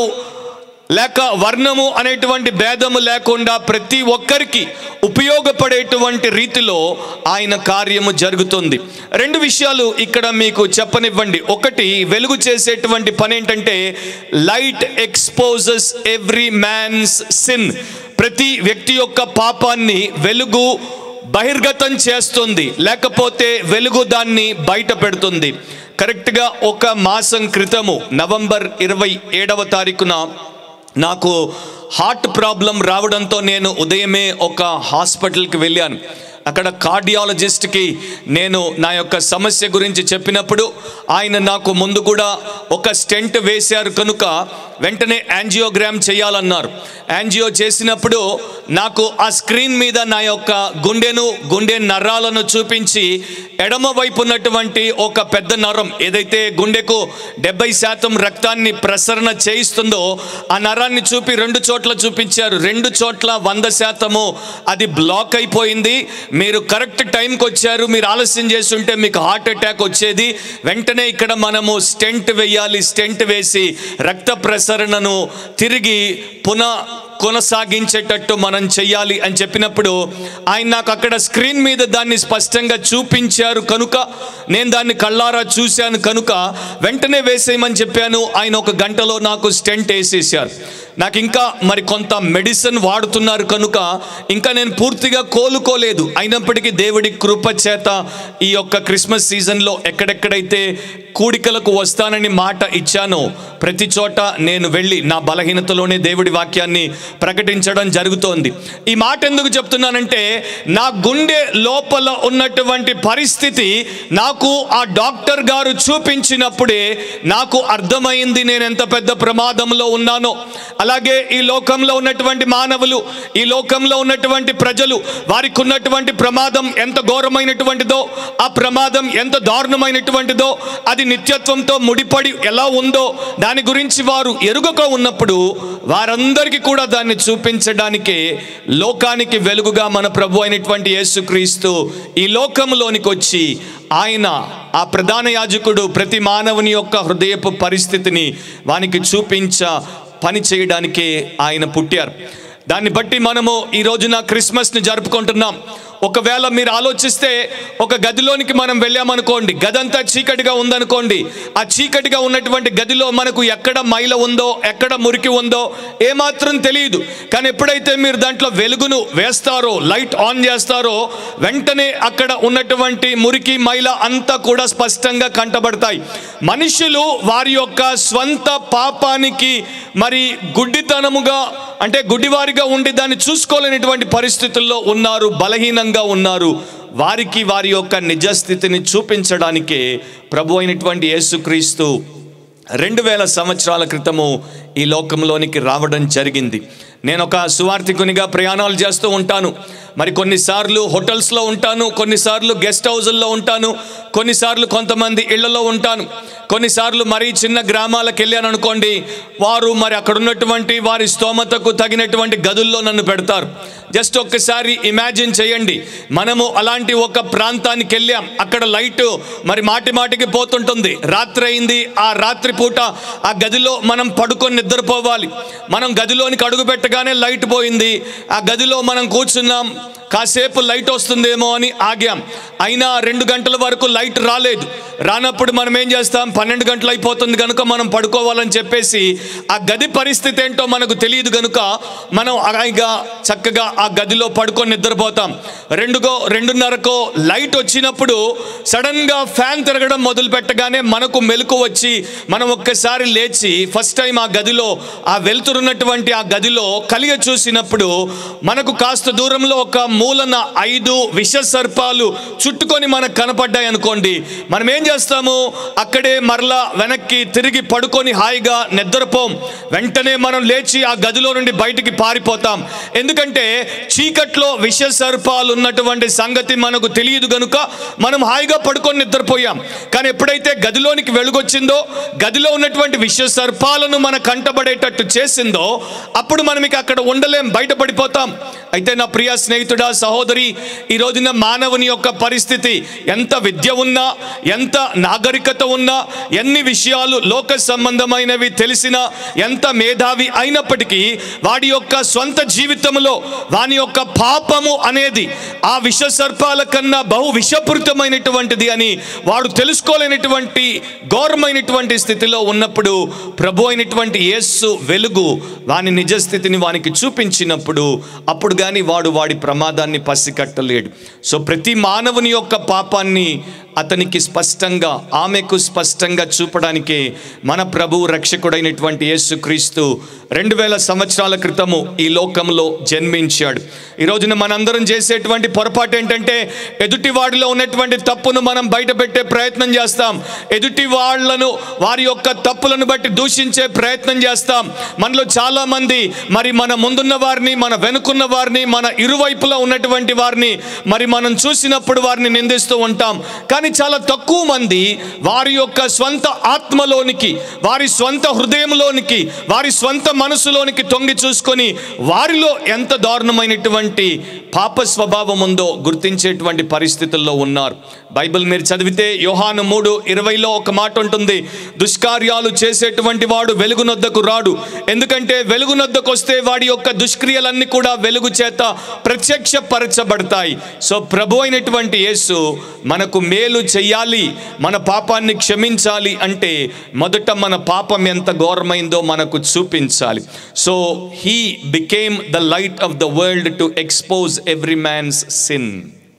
లేక వర్ణము అనేటువంటి భేదము లేకుండా ప్రతి ఒక్కరికి ఉపయోగపడేటువంటి రీతిలో ఆయన కార్యము జరుగుతుంది రెండు విషయాలు ఇక్కడ మీకు చెప్పనివ్వండి ఒకటి వెలుగు చేసేటువంటి పని ఏంటంటే light exposes every man's sin ప్రతి వ్యక్తి యొక్క పాపాన్ని వెలుగు బహిర్గతం చేస్తుంది లేకపోతే వెలుగు దాన్ని బయట పెడుతుంది కరెక్ట్గా ఒక మాసం క్రితము నవంబర్ ఇరవై ఏడవ తారీఖున నాకు హార్ట్ ప్రాబ్లం రావడంతో నేను ఉదయమే ఒక హాస్పిటల్కి వెళ్ళాను అక్కడ కార్డియాలజిస్ట్కి నేను నా యొక్క సమస్య గురించి చెప్పినప్పుడు ఆయన నాకు ముందు కూడా ఒక స్టెంట్ వేశారు కనుక వెంటనే యాంజియోగ్రామ్ చేయాలన్నారు యాంజియో చేసినప్పుడు నాకు ఆ స్క్రీన్ మీద నా యొక్క గుండెను గుండె నరాలను చూపించి ఎడమ వైపు ఉన్నటువంటి ఒక పెద్ద నరం ఏదైతే గుండెకు డెబ్బై శాతం రక్తాన్ని ప్రసరణ చేయిస్తుందో ఆ నరాన్ని చూపి రెండు చోట్ల చూపించారు రెండు చోట్ల వంద శాతము అది బ్లాక్ అయిపోయింది మీరు కరెక్ట్ టైంకి వచ్చారు మీరు ఆలస్యం చేస్తుంటే మీకు హార్ట్ అటాక్ వచ్చేది వెంటనే ఇక్కడ మనము స్టెంట్ వేయాలి స్టెంట్ వేసి రక్త ప్రసరణను తిరిగి పునః కొనసాగించేటట్టు మనం చెయ్యాలి అని చెప్పినప్పుడు ఆయన నాకు అక్కడ స్క్రీన్ మీద దాన్ని స్పష్టంగా చూపించారు కనుక నేను దాన్ని కళ్ళారా చూశాను కనుక వెంటనే వేసేయమని చెప్పాను ఆయన ఒక గంటలో నాకు స్టెంట్ వేసేసారు నాకు ఇంకా మరి కొంత మెడిసిన్ వాడుతున్నారు కనుక ఇంకా నేను పూర్తిగా కోలుకోలేదు అయినప్పటికీ దేవుడి కృప చేత ఈ యొక్క క్రిస్మస్ సీజన్లో ఎక్కడెక్కడైతే కూడికలకు వస్తానని మాట ఇచ్చానో ప్రతి చోట నేను వెళ్ళి నా బలహీనతలోనే దేవుడి వాక్యాన్ని ప్రకటించడం జరుగుతోంది ఈ మాట ఎందుకు చెప్తున్నానంటే నా గుండె లోపల ఉన్నటువంటి పరిస్థితి నాకు ఆ డాక్టర్ గారు చూపించినప్పుడే నాకు అర్థమైంది నేను ఎంత పెద్ద ప్రమాదంలో ఉన్నానో అలాగే ఈ లోకంలో ఉన్నటువంటి మానవులు ఈ లోకంలో ఉన్నటువంటి ప్రజలు వారికి ఉన్నటువంటి ప్రమాదం ఎంత ఘోరమైనటువంటిదో ఆ ప్రమాదం ఎంత దారుణమైనటువంటిదో అది నిత్యత్వంతో ముడిపడి ఎలా ఉందో దాని గురించి వారు ఎరుగక ఉన్నప్పుడు వారందరికీ కూడా దాన్ని చూపించడానికే లోకానికి వెలుగుగా మన ప్రభు అయినటువంటి యేసుక్రీస్తు ఈ లోకంలోనికి వచ్చి ఆయన ఆ ప్రధాన యాజకుడు ప్రతి మానవుని యొక్క హృదయపు పరిస్థితిని వానికి చూపించ పని చేయడానికే ఆయన పుట్టారు దాన్ని బట్టి మనము ఈ రోజున క్రిస్మస్ని జరుపుకుంటున్నాం ఒకవేళ మీరు ఆలోచిస్తే ఒక గదిలోనికి మనం వెళ్ళామనుకోండి గదంతా చీకటిగా ఉందనుకోండి ఆ చీకటిగా ఉన్నటువంటి గదిలో మనకు ఎక్కడ మైల ఉందో ఎక్కడ మురికి ఉందో ఏమాత్రం తెలియదు కానీ ఎప్పుడైతే మీరు దాంట్లో వెలుగును వేస్తారో లైట్ ఆన్ చేస్తారో వెంటనే అక్కడ ఉన్నటువంటి మురికి మైల అంతా కూడా స్పష్టంగా కంటబడతాయి మనుషులు వారి యొక్క స్వంత పాపానికి మరి గుడ్డితనముగా అంటే గుడ్డివారిగా ఉండి దాన్ని చూసుకోలేనటువంటి పరిస్థితుల్లో ఉన్నారు బలహీనంగా ఉన్నారు వారికి వారి యొక్క నిజస్థితిని చూపించడానికే ప్రభు అయినటువంటి యేసుక్రీస్తు రెండు వేల సంవత్సరాల క్రితము ఈ లోకంలోనికి రావడం జరిగింది నేను ఒక సువార్థికునిగా ప్రయాణాలు చేస్తూ ఉంటాను మరి కొన్నిసార్లు హోటల్స్లో ఉంటాను కొన్నిసార్లు గెస్ట్ హౌజుల్లో ఉంటాను కొన్నిసార్లు కొంతమంది ఇళ్లలో ఉంటాను కొన్నిసార్లు మరి చిన్న గ్రామాలకు వెళ్ళాను అనుకోండి వారు మరి అక్కడ ఉన్నటువంటి వారి స్తోమతకు తగినటువంటి గదుల్లో నన్ను పెడతారు జస్ట్ ఒక్కసారి ఇమాజిన్ చేయండి మనము అలాంటి ఒక ప్రాంతానికి వెళ్ళాం అక్కడ లైట్ మరి మాటి మాటికి పోతుంటుంది రాత్రి అయింది ఆ రాత్రి పూట ఆ గదిలో మనం పడుకొని నిద్రపోవాలి మనం గదిలోనికి అడుగు పెట్టగానే లైట్ పోయింది ఆ గదిలో మనం కూర్చున్నాం కాసేపు లైట్ వస్తుందేమో అని ఆగాం అయినా రెండు గంటల వరకు లైట్ రాలేదు రానప్పుడు మనం ఏం చేస్తాం పన్నెండు గంటలు అయిపోతుంది కనుక మనం పడుకోవాలని చెప్పేసి ఆ గది పరిస్థితి ఏంటో మనకు తెలియదు కనుక మనం హాయిగా చక్కగా ఆ గదిలో పడుకొని నిద్రపోతాం రెండుగో రెండున్నరకో లైట్ వచ్చినప్పుడు సడన్గా ఫ్యాన్ తిరగడం మొదలు పెట్టగానే మనకు మెలకు వచ్చి మనం ఒక్కసారి లేచి ఫస్ట్ టైం ఆ గదిలో ఆ వెలుతురున్నటువంటి ఆ గదిలో కలిగ చూసినప్పుడు మనకు కాస్త దూరంలో ఒక మూలన ఐదు విష సర్పాలు చుట్టుకొని మనకు కనపడ్డాయి అనుకోండి మనం ఏం చేస్తాము అక్కడే మరలా వెనక్కి తిరిగి పడుకొని హాయిగా నిద్రపోం వెంటనే మనం లేచి ఆ గదిలో నుండి బయటికి పారిపోతాం ఎందుకంటే చీకట్లో విష సర్పాలు ఉన్నటువంటి సంగతి మనకు తెలియదు గనుక మనం హాయిగా పడుకొని నిద్రపోయాం కానీ ఎప్పుడైతే గదిలోనికి వెలుగొచ్చిందో గదిలో ఉన్నటువంటి విష సర్పాలను మన కంటబడేటట్టు చేసిందో అప్పుడు మనం ఇక అక్కడ ఉండలేం బయటపడిపోతాం అయితే నా ప్రియ స్నేహితుడా సహోదరి ఈ రోజున మానవుని యొక్క పరిస్థితి ఎంత విద్య ఉన్నా ఎంత నాగరికత ఉన్నా ఎన్ని విషయాలు లోక సంబంధమైనవి తెలిసినా ఎంత మేధావి అయినప్పటికీ వాడి యొక్క స్వంత జీవితంలో వాని యొక్క పాపము అనేది ఆ విష సర్పాల కన్నా బహు విషపూరితమైనటువంటిది అని వాడు తెలుసుకోలేనటువంటి ఘోరమైనటువంటి స్థితిలో ఉన్నప్పుడు ప్రభు అయినటువంటి యేస్సు వెలుగు వాని నిజస్థితిని వానికి చూపించినప్పుడు అప్పుడు కానీ వాడు వాడి ప్రమాదాన్ని పసికట్టలేడు సో ప్రతి మానవుని యొక్క పాపాన్ని అతనికి స్పష్టంగా ఆమెకు స్పష్టంగా చూపడానికి మన ప్రభు రక్షకుడైనటువంటి యేసుక్రీస్తు రెండు వేల సంవత్సరాల క్రితము ఈ లోకంలో జన్మించాడు ఈ రోజున మనందరం చేసేటువంటి పొరపాటు ఏంటంటే ఎదుటి వాడిలో ఉన్నటువంటి తప్పును మనం బయట పెట్టే ప్రయత్నం చేస్తాం ఎదుటి వాళ్ళను వారి యొక్క తప్పులను బట్టి దూషించే ప్రయత్నం చేస్తాం మనలో చాలా మంది మరి మన ముందున్న వారిని మన వెనుకున్న వారిని మన ఇరువైపులా ఉన్నటువంటి వారిని మరి మనం చూసినప్పుడు వారిని నిందిస్తూ ఉంటాం కానీ చాలా తక్కువ మంది వారి యొక్క స్వంత ఆత్మలోనికి వారి స్వంత హృదయంలోనికి వారి స్వంత మనసులోనికి తొంగి చూసుకొని వారిలో ఎంత దారుణమైనటువంటి పాప స్వభావం ఉందో గుర్తించేటువంటి పరిస్థితుల్లో ఉన్నారు బైబిల్ మీరు చదివితే యోహాను మూడు ఇరవైలో ఒక మాట ఉంటుంది దుష్కార్యాలు చేసేటువంటి వాడు వెలుగునొద్దకు రాడు ఎందుకంటే వెలుగునొద్దకు వస్తే వాడి యొక్క దుష్క్రియలన్నీ కూడా వెలుగు చేత ప్రత్యక్షపరచబడతాయి సో ప్రభు అయినటువంటి యేసు మనకు మేలు చెయ్యాలి మన పాపాన్ని క్షమించాలి అంటే మొదట మన పాపం ఎంత ఘోరమైందో మనకు చూపించాలి so he became the light of the world to expose every man's sin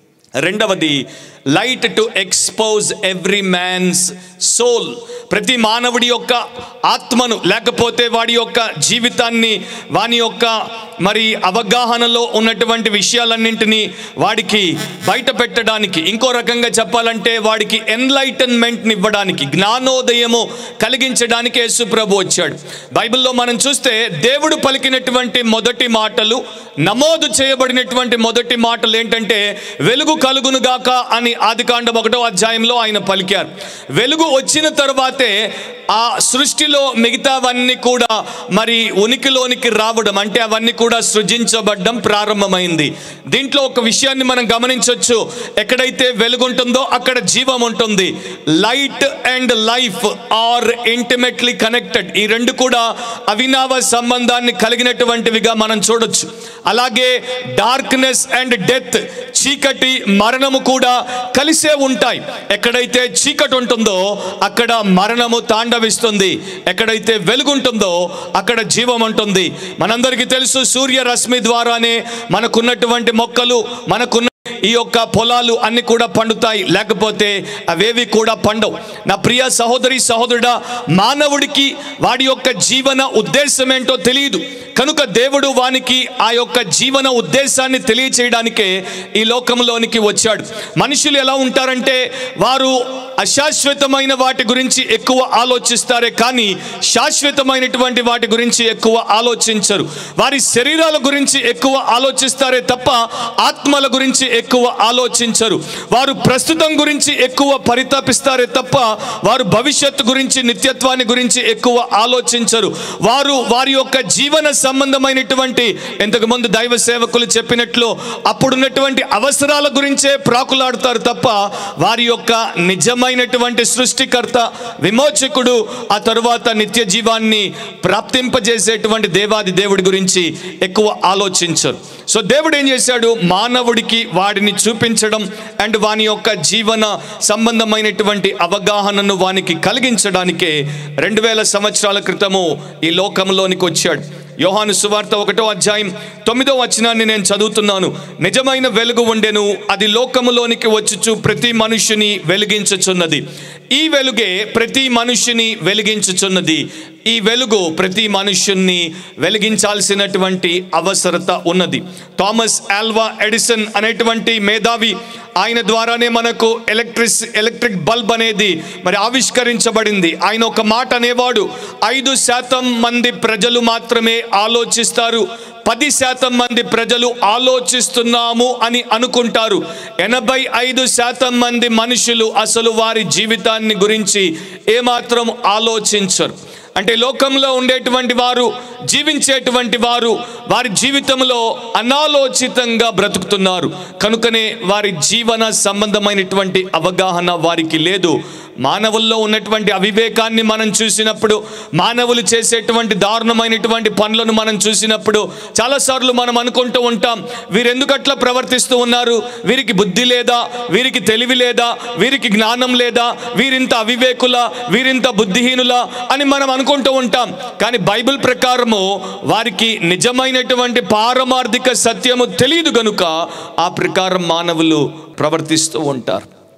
రెండవది light to expose every man's soul ప్రతి మానవుడి యొక్క ఆత్మను లేకపోతే వాడి యొక్క జీవితాన్ని వాని యొక్క మరి అవగాహనలో ఉన్నటువంటి విషయాలన్నింటినీ వాడికి బయట పెట్టడానికి ఇంకో రకంగా చెప్పాలంటే వాడికి ఎన్లైటన్మెంట్ని ఇవ్వడానికి జ్ఞానోదయము కలిగించడానికి యేసు ప్రభు వచ్చాడు బైబిల్లో మనం చూస్తే దేవుడు పలికినటువంటి మొదటి మాటలు నమోదు చేయబడినటువంటి మొదటి మాటలు ఏంటంటే వెలుగు కలుగునుగాక అని ఆదికాండం ఒకటో అధ్యాయంలో ఆయన పలికారు వెలుగు వచ్చిన తర్వాతే ఆ సృష్టిలో మిగతావన్నీ కూడా మరి ఉనికిలోనికి రావడం అంటే అవన్నీ కూడా సృజించబడ్డం ప్రారంభమైంది దీంట్లో ఒక విషయాన్ని మనం గమనించవచ్చు ఎక్కడైతే వెలుగు ఉంటుందో అక్కడ జీవం ఉంటుంది light and life are intimately connected ఈ రెండు కూడా అవినావ సంబంధాన్ని కలిగినటువంటివిగా మనం చూడొచ్చు అలాగే డార్క్నెస్ అండ్ డెత్ చీకటి మరణము కూడా కలిసే ఉంటాయి ఎక్కడైతే చీకటి ఉంటుందో అక్కడ మరణము తాండవిస్తుంది ఎక్కడైతే వెలుగు ఉంటుందో అక్కడ జీవం ఉంటుంది మనందరికీ తెలుసు సూర్య రశ్మి ద్వారానే మనకున్నటువంటి మొక్కలు మనకున్న ఈ యొక్క పొలాలు అన్ని కూడా పండుతాయి లేకపోతే అవేవి కూడా పండవు నా ప్రియ సహోదరి సహోదరుడా మానవుడికి వాడి యొక్క జీవన ఉద్దేశం ఏంటో తెలియదు కనుక దేవుడు వానికి ఆ యొక్క జీవన ఉద్దేశాన్ని తెలియచేయడానికే ఈ లోకంలోనికి వచ్చాడు మనుషులు ఎలా ఉంటారంటే వారు అశాశ్వతమైన వాటి గురించి ఎక్కువ ఆలోచిస్తారే కానీ శాశ్వతమైనటువంటి వాటి గురించి ఎక్కువ ఆలోచించరు వారి శరీరాల గురించి ఎక్కువ ఆలోచిస్తారే తప్ప ఆత్మల గురించి ఎక్కువ ఆలోచించరు వారు ప్రస్తుతం గురించి ఎక్కువ పరితాపిస్తారే తప్ప వారు భవిష్యత్తు గురించి నిత్యత్వాన్ని గురించి ఎక్కువ ఆలోచించరు వారు వారి యొక్క జీవన సంబంధమైనటువంటి ఇంతకుముందు దైవ సేవకులు చెప్పినట్లు అప్పుడున్నటువంటి అవసరాల గురించే ప్రాకులాడుతారు తప్ప వారి యొక్క నిజమైనటువంటి సృష్టికర్త విమోచకుడు ఆ తరువాత నిత్య జీవాన్ని ప్రాప్తింపజేసేటువంటి దేవాది దేవుడి గురించి ఎక్కువ ఆలోచించరు సో దేవుడు ఏం చేశాడు మానవుడికి వాడిని చూపించడం అండ్ వాని యొక్క జీవన సంబంధమైనటువంటి అవగాహనను వానికి కలిగించడానికే రెండు వేల సంవత్సరాల క్రితము ఈ లోకంలోనికి వచ్చాడు యోహాను సువార్త ఒకటో అధ్యాయం తొమ్మిదో వచనాన్ని నేను చదువుతున్నాను నిజమైన వెలుగు ఉండెను అది లోకములోనికి వచ్చుచు ప్రతి మనుషుని వెలిగించుచున్నది ఈ వెలుగే ప్రతి మనుషుని వెలిగించుచున్నది ఈ వెలుగు ప్రతి మనుష్యుణ్ణి వెలిగించాల్సినటువంటి అవసరత ఉన్నది థామస్ ఆల్వా ఎడిసన్ అనేటువంటి మేధావి ఆయన ద్వారానే మనకు ఎలక్ట్రిస్ ఎలక్ట్రిక్ బల్బ్ అనేది మరి ఆవిష్కరించబడింది ఆయన ఒక మాట అనేవాడు ఐదు శాతం మంది ప్రజలు మాత్రమే ఆలోచిస్తారు పది శాతం మంది ప్రజలు ఆలోచిస్తున్నాము అని అనుకుంటారు ఎనభై ఐదు శాతం మంది మనుషులు అసలు వారి జీవితాన్ని గురించి ఏమాత్రం ఆలోచించరు అంటే లోకంలో ఉండేటువంటి వారు జీవించేటువంటి వారు వారి జీవితంలో అనాలోచితంగా బ్రతుకుతున్నారు కనుకనే వారి జీవన సంబంధమైనటువంటి అవగాహన వారికి లేదు మానవుల్లో ఉన్నటువంటి అవివేకాన్ని మనం చూసినప్పుడు మానవులు చేసేటువంటి దారుణమైనటువంటి పనులను మనం చూసినప్పుడు చాలాసార్లు మనం అనుకుంటూ ఉంటాం వీరెందుకట్లా ప్రవర్తిస్తూ ఉన్నారు వీరికి బుద్ధి లేదా వీరికి తెలివి లేదా వీరికి జ్ఞానం లేదా వీరింత అవివేకుల వీరింత బుద్ధిహీనుల అని మనం అనుకుంటూ ఉంటాం కానీ బైబిల్ ప్రకారము వారికి నిజమైనటువంటి పారమార్థిక సత్యము తెలియదు గనుక ఆ ప్రకారం మానవులు ప్రవర్తిస్తూ ఉంటారు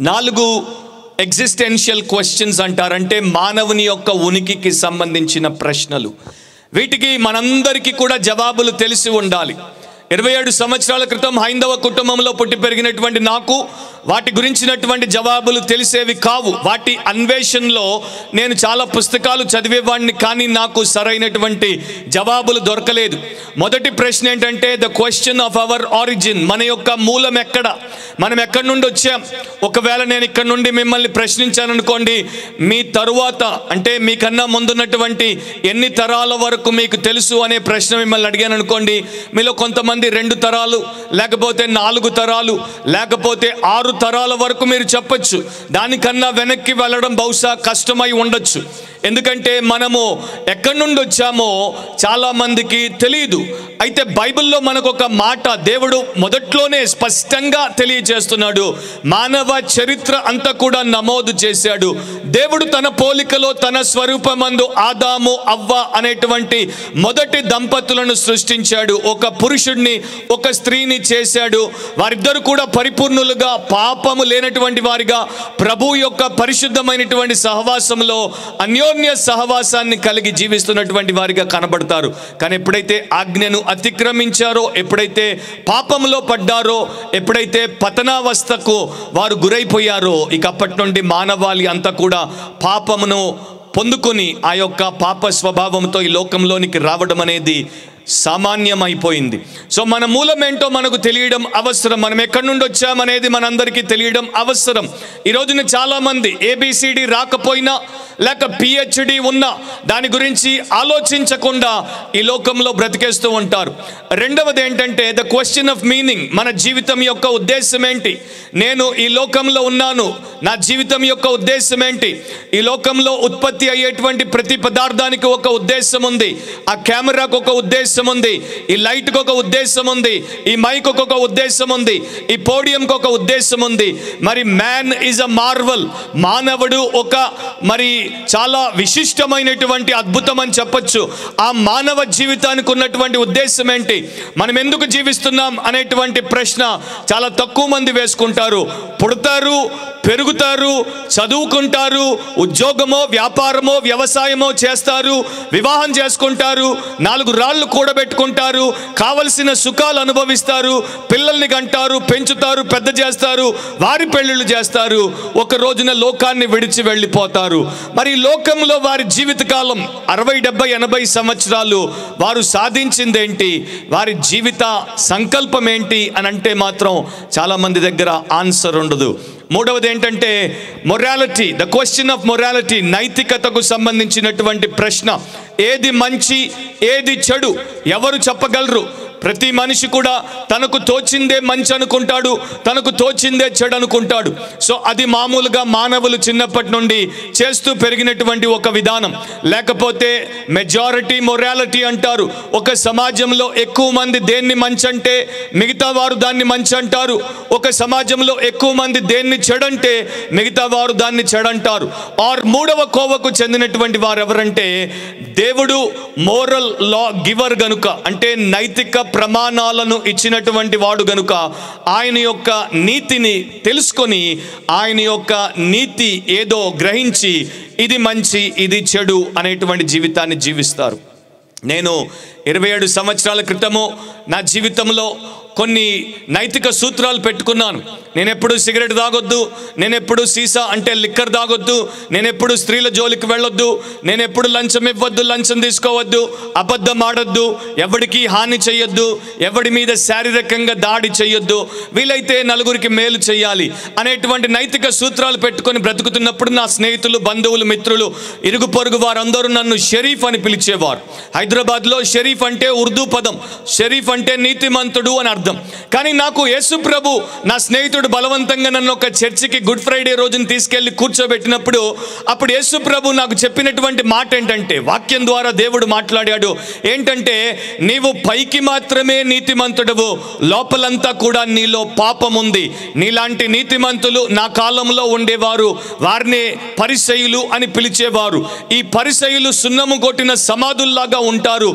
నాలుగు ఎగ్జిస్టెన్షియల్ క్వశ్చన్స్ అంటారంటే మానవుని యొక్క ఉనికికి సంబంధించిన ప్రశ్నలు వీటికి మనందరికీ కూడా జవాబులు తెలిసి ఉండాలి ఇరవై ఏడు సంవత్సరాల క్రితం హైందవ కుటుంబంలో పుట్టి పెరిగినటువంటి నాకు వాటి గురించినటువంటి జవాబులు తెలిసేవి కావు వాటి అన్వేషణలో నేను చాలా పుస్తకాలు చదివేవాడిని కానీ నాకు సరైనటువంటి జవాబులు దొరకలేదు మొదటి ప్రశ్న ఏంటంటే the question of our origin మన యొక్క మూలం ఎక్కడ మనం ఎక్కడి నుండి వచ్చాం ఒకవేళ నేను ఇక్కడ నుండి మిమ్మల్ని ప్రశ్నించాను అనుకోండి మీ తరువాత అంటే మీకన్నా ముందున్నటువంటి ఎన్ని తరాల వరకు మీకు తెలుసు అనే ప్రశ్న మిమ్మల్ని అడిగాను అనుకోండి మీలో కొంతమంది రెండు తరాలు లేకపోతే నాలుగు తరాలు లేకపోతే ఆరు తరాల వరకు మీరు చెప్పొచ్చు దానికన్నా వెనక్కి వెళ్ళడం బహుశా కష్టమై ఉండొచ్చు ఎందుకంటే మనము ఎక్కడి నుండి వచ్చామో చాలా మందికి తెలియదు అయితే బైబిల్లో మనకు ఒక మాట దేవుడు మొదట్లోనే స్పష్టంగా తెలియజేస్తున్నాడు మానవ చరిత్ర అంతా కూడా నమోదు చేశాడు దేవుడు తన పోలికలో తన స్వరూపమందు ఆదాము అవ్వ అనేటువంటి మొదటి దంపతులను సృష్టించాడు ఒక పురుషుడిని ఒక స్త్రీని చేశాడు వారిద్దరు కూడా పరిపూర్ణులుగా పాపము లేనటువంటి వారిగా ప్రభు యొక్క పరిశుద్ధమైనటువంటి సహవాసంలో అన్యోన్య సహవాసాన్ని కలిగి జీవిస్తున్నటువంటి వారిగా కనబడతారు కానీ ఎప్పుడైతే ఆజ్ఞను అతిక్రమించారో ఎప్పుడైతే పాపంలో పడ్డారో ఎప్పుడైతే పతనావస్థకు వారు గురైపోయారో ఇక అప్పటి నుండి మానవాళి అంతా కూడా పాపమును పొందుకొని ఆ యొక్క పాప స్వభావంతో ఈ లోకంలోనికి రావడం అనేది సామాన్యమైపోయింది సో మన మూలం ఏంటో మనకు తెలియడం అవసరం మనం ఎక్కడి నుండి వచ్చామనేది మనందరికీ తెలియడం అవసరం ఈ రోజున చాలామంది ఏబిసిడి రాకపోయినా లేక పిహెచ్డి ఉన్నా దాని గురించి ఆలోచించకుండా ఈ లోకంలో బ్రతికేస్తూ ఉంటారు రెండవది ఏంటంటే ద క్వశ్చన్ ఆఫ్ మీనింగ్ మన జీవితం యొక్క ఉద్దేశం ఏంటి నేను ఈ లోకంలో ఉన్నాను నా జీవితం యొక్క ఉద్దేశం ఏంటి ఈ లోకంలో ఉత్పత్తి అయ్యేటువంటి ప్రతి పదార్థానికి ఒక ఉద్దేశం ఉంది ఆ కెమెరాకు ఒక ఉద్దేశం ఉంది ఈ లైట్కి ఒక ఉద్దేశం ఉంది ఈ మైక్ ఒక ఉద్దేశం ఉంది ఈ పోడియంకి ఒక ఉద్దేశం ఉంది మరి మ్యాన్ ఈజ్ అ మార్వల్ మానవుడు ఒక మరి చాలా విశిష్టమైనటువంటి అద్భుతం అని చెప్పొచ్చు ఆ మానవ జీవితానికి ఉన్నటువంటి ఉద్దేశం ఏంటి మనం ఎందుకు జీవిస్తున్నాం అనేటువంటి ప్రశ్న చాలా తక్కువ మంది వేసుకుంటారు పుడతారు పెరుగుతారు చదువుకుంటారు ఉద్యోగమో వ్యాపారమో వ్యవసాయమో చేస్తారు వివాహం చేసుకుంటారు నాలుగు రాళ్ళు కూడబెట్టుకుంటారు కావలసిన సుఖాలు అనుభవిస్తారు పిల్లల్ని కంటారు పెంచుతారు పెద్ద చేస్తారు వారి పెళ్ళిళ్ళు చేస్తారు ఒక రోజున లోకాన్ని విడిచి వెళ్ళిపోతారు మరి ఈ లోకంలో వారి జీవితకాలం అరవై డెబ్బై ఎనభై సంవత్సరాలు వారు సాధించిందేంటి వారి జీవిత సంకల్పం ఏంటి అని అంటే మాత్రం చాలా మంది దగ్గర ఆన్సర్ ఉండదు మూడవది ఏంటంటే morality the question of morality నైతికతకు సంబంధించినటువంటి ప్రశ్న ఏది మంచి ఏది చెడు ఎవరు చెప్పగలరు ప్రతి మనిషి కూడా తనకు తోచిందే మంచి అనుకుంటాడు తనకు తోచిందే చెడు అనుకుంటాడు సో అది మామూలుగా మానవులు చిన్నప్పటి నుండి చేస్తూ పెరిగినటువంటి ఒక విధానం లేకపోతే మెజారిటీ మొరాలిటీ అంటారు ఒక సమాజంలో ఎక్కువ మంది దేన్ని మంచి అంటే మిగతా వారు దాన్ని మంచి అంటారు ఒక సమాజంలో ఎక్కువ మంది దేన్ని చెడంటే మిగతా వారు దాన్ని చెడంటారు ఆర్ మూడవ కోవకు చెందినటువంటి వారు ఎవరంటే దేవుడు మోరల్ లా గివర్ గనుక అంటే నైతిక ప్రమాణాలను ఇచ్చినటువంటి వాడు గనుక ఆయన యొక్క నీతిని తెలుసుకొని ఆయన యొక్క నీతి ఏదో గ్రహించి ఇది మంచి ఇది చెడు అనేటువంటి జీవితాన్ని జీవిస్తారు నేను ఇరవై ఏడు సంవత్సరాల క్రితము నా జీవితంలో కొన్ని నైతిక సూత్రాలు పెట్టుకున్నాను నేను ఎప్పుడు సిగరెట్ తాగొద్దు నేను ఎప్పుడు సీసా అంటే లిక్కర్ తాగొద్దు నేను ఎప్పుడు స్త్రీల జోలికి వెళ్ళొద్దు నేను ఎప్పుడు లంచం ఇవ్వద్దు లంచం తీసుకోవద్దు అబద్ధం ఆడొద్దు ఎవడికి హాని చేయొద్దు ఎవడి మీద శారీరకంగా దాడి చేయొద్దు వీలైతే నలుగురికి మేలు చేయాలి అనేటువంటి నైతిక సూత్రాలు పెట్టుకొని బ్రతుకుతున్నప్పుడు నా స్నేహితులు బంధువులు మిత్రులు ఇరుగు పొరుగు వారందరూ నన్ను షరీఫ్ అని పిలిచేవారు హైదరాబాద్లో షరీఫ్ అంటే ఉర్దూ పదం షరీఫ్ అంటే నీతిమంతుడు అని అర్థం కానీ నాకు యేసు ప్రభు నా స్నేహితుడు బలవంతంగా నన్ను ఒక చర్చికి గుడ్ ఫ్రైడే రోజున తీసుకెళ్లి కూర్చోబెట్టినప్పుడు అప్పుడు యేసు ప్రభు నాకు చెప్పినటువంటి మాట ఏంటంటే వాక్యం ద్వారా దేవుడు మాట్లాడాడు ఏంటంటే నీవు పైకి మాత్రమే నీతిమంతుడవు లోపలంతా కూడా నీలో పాపం ఉంది నీలాంటి నీతిమంతులు నా కాలంలో ఉండేవారు వారిని పరిసయులు అని పిలిచేవారు ఈ పరిసయులు సున్నము కొట్టిన సమాధుల్లాగా ఉంటారు పైకి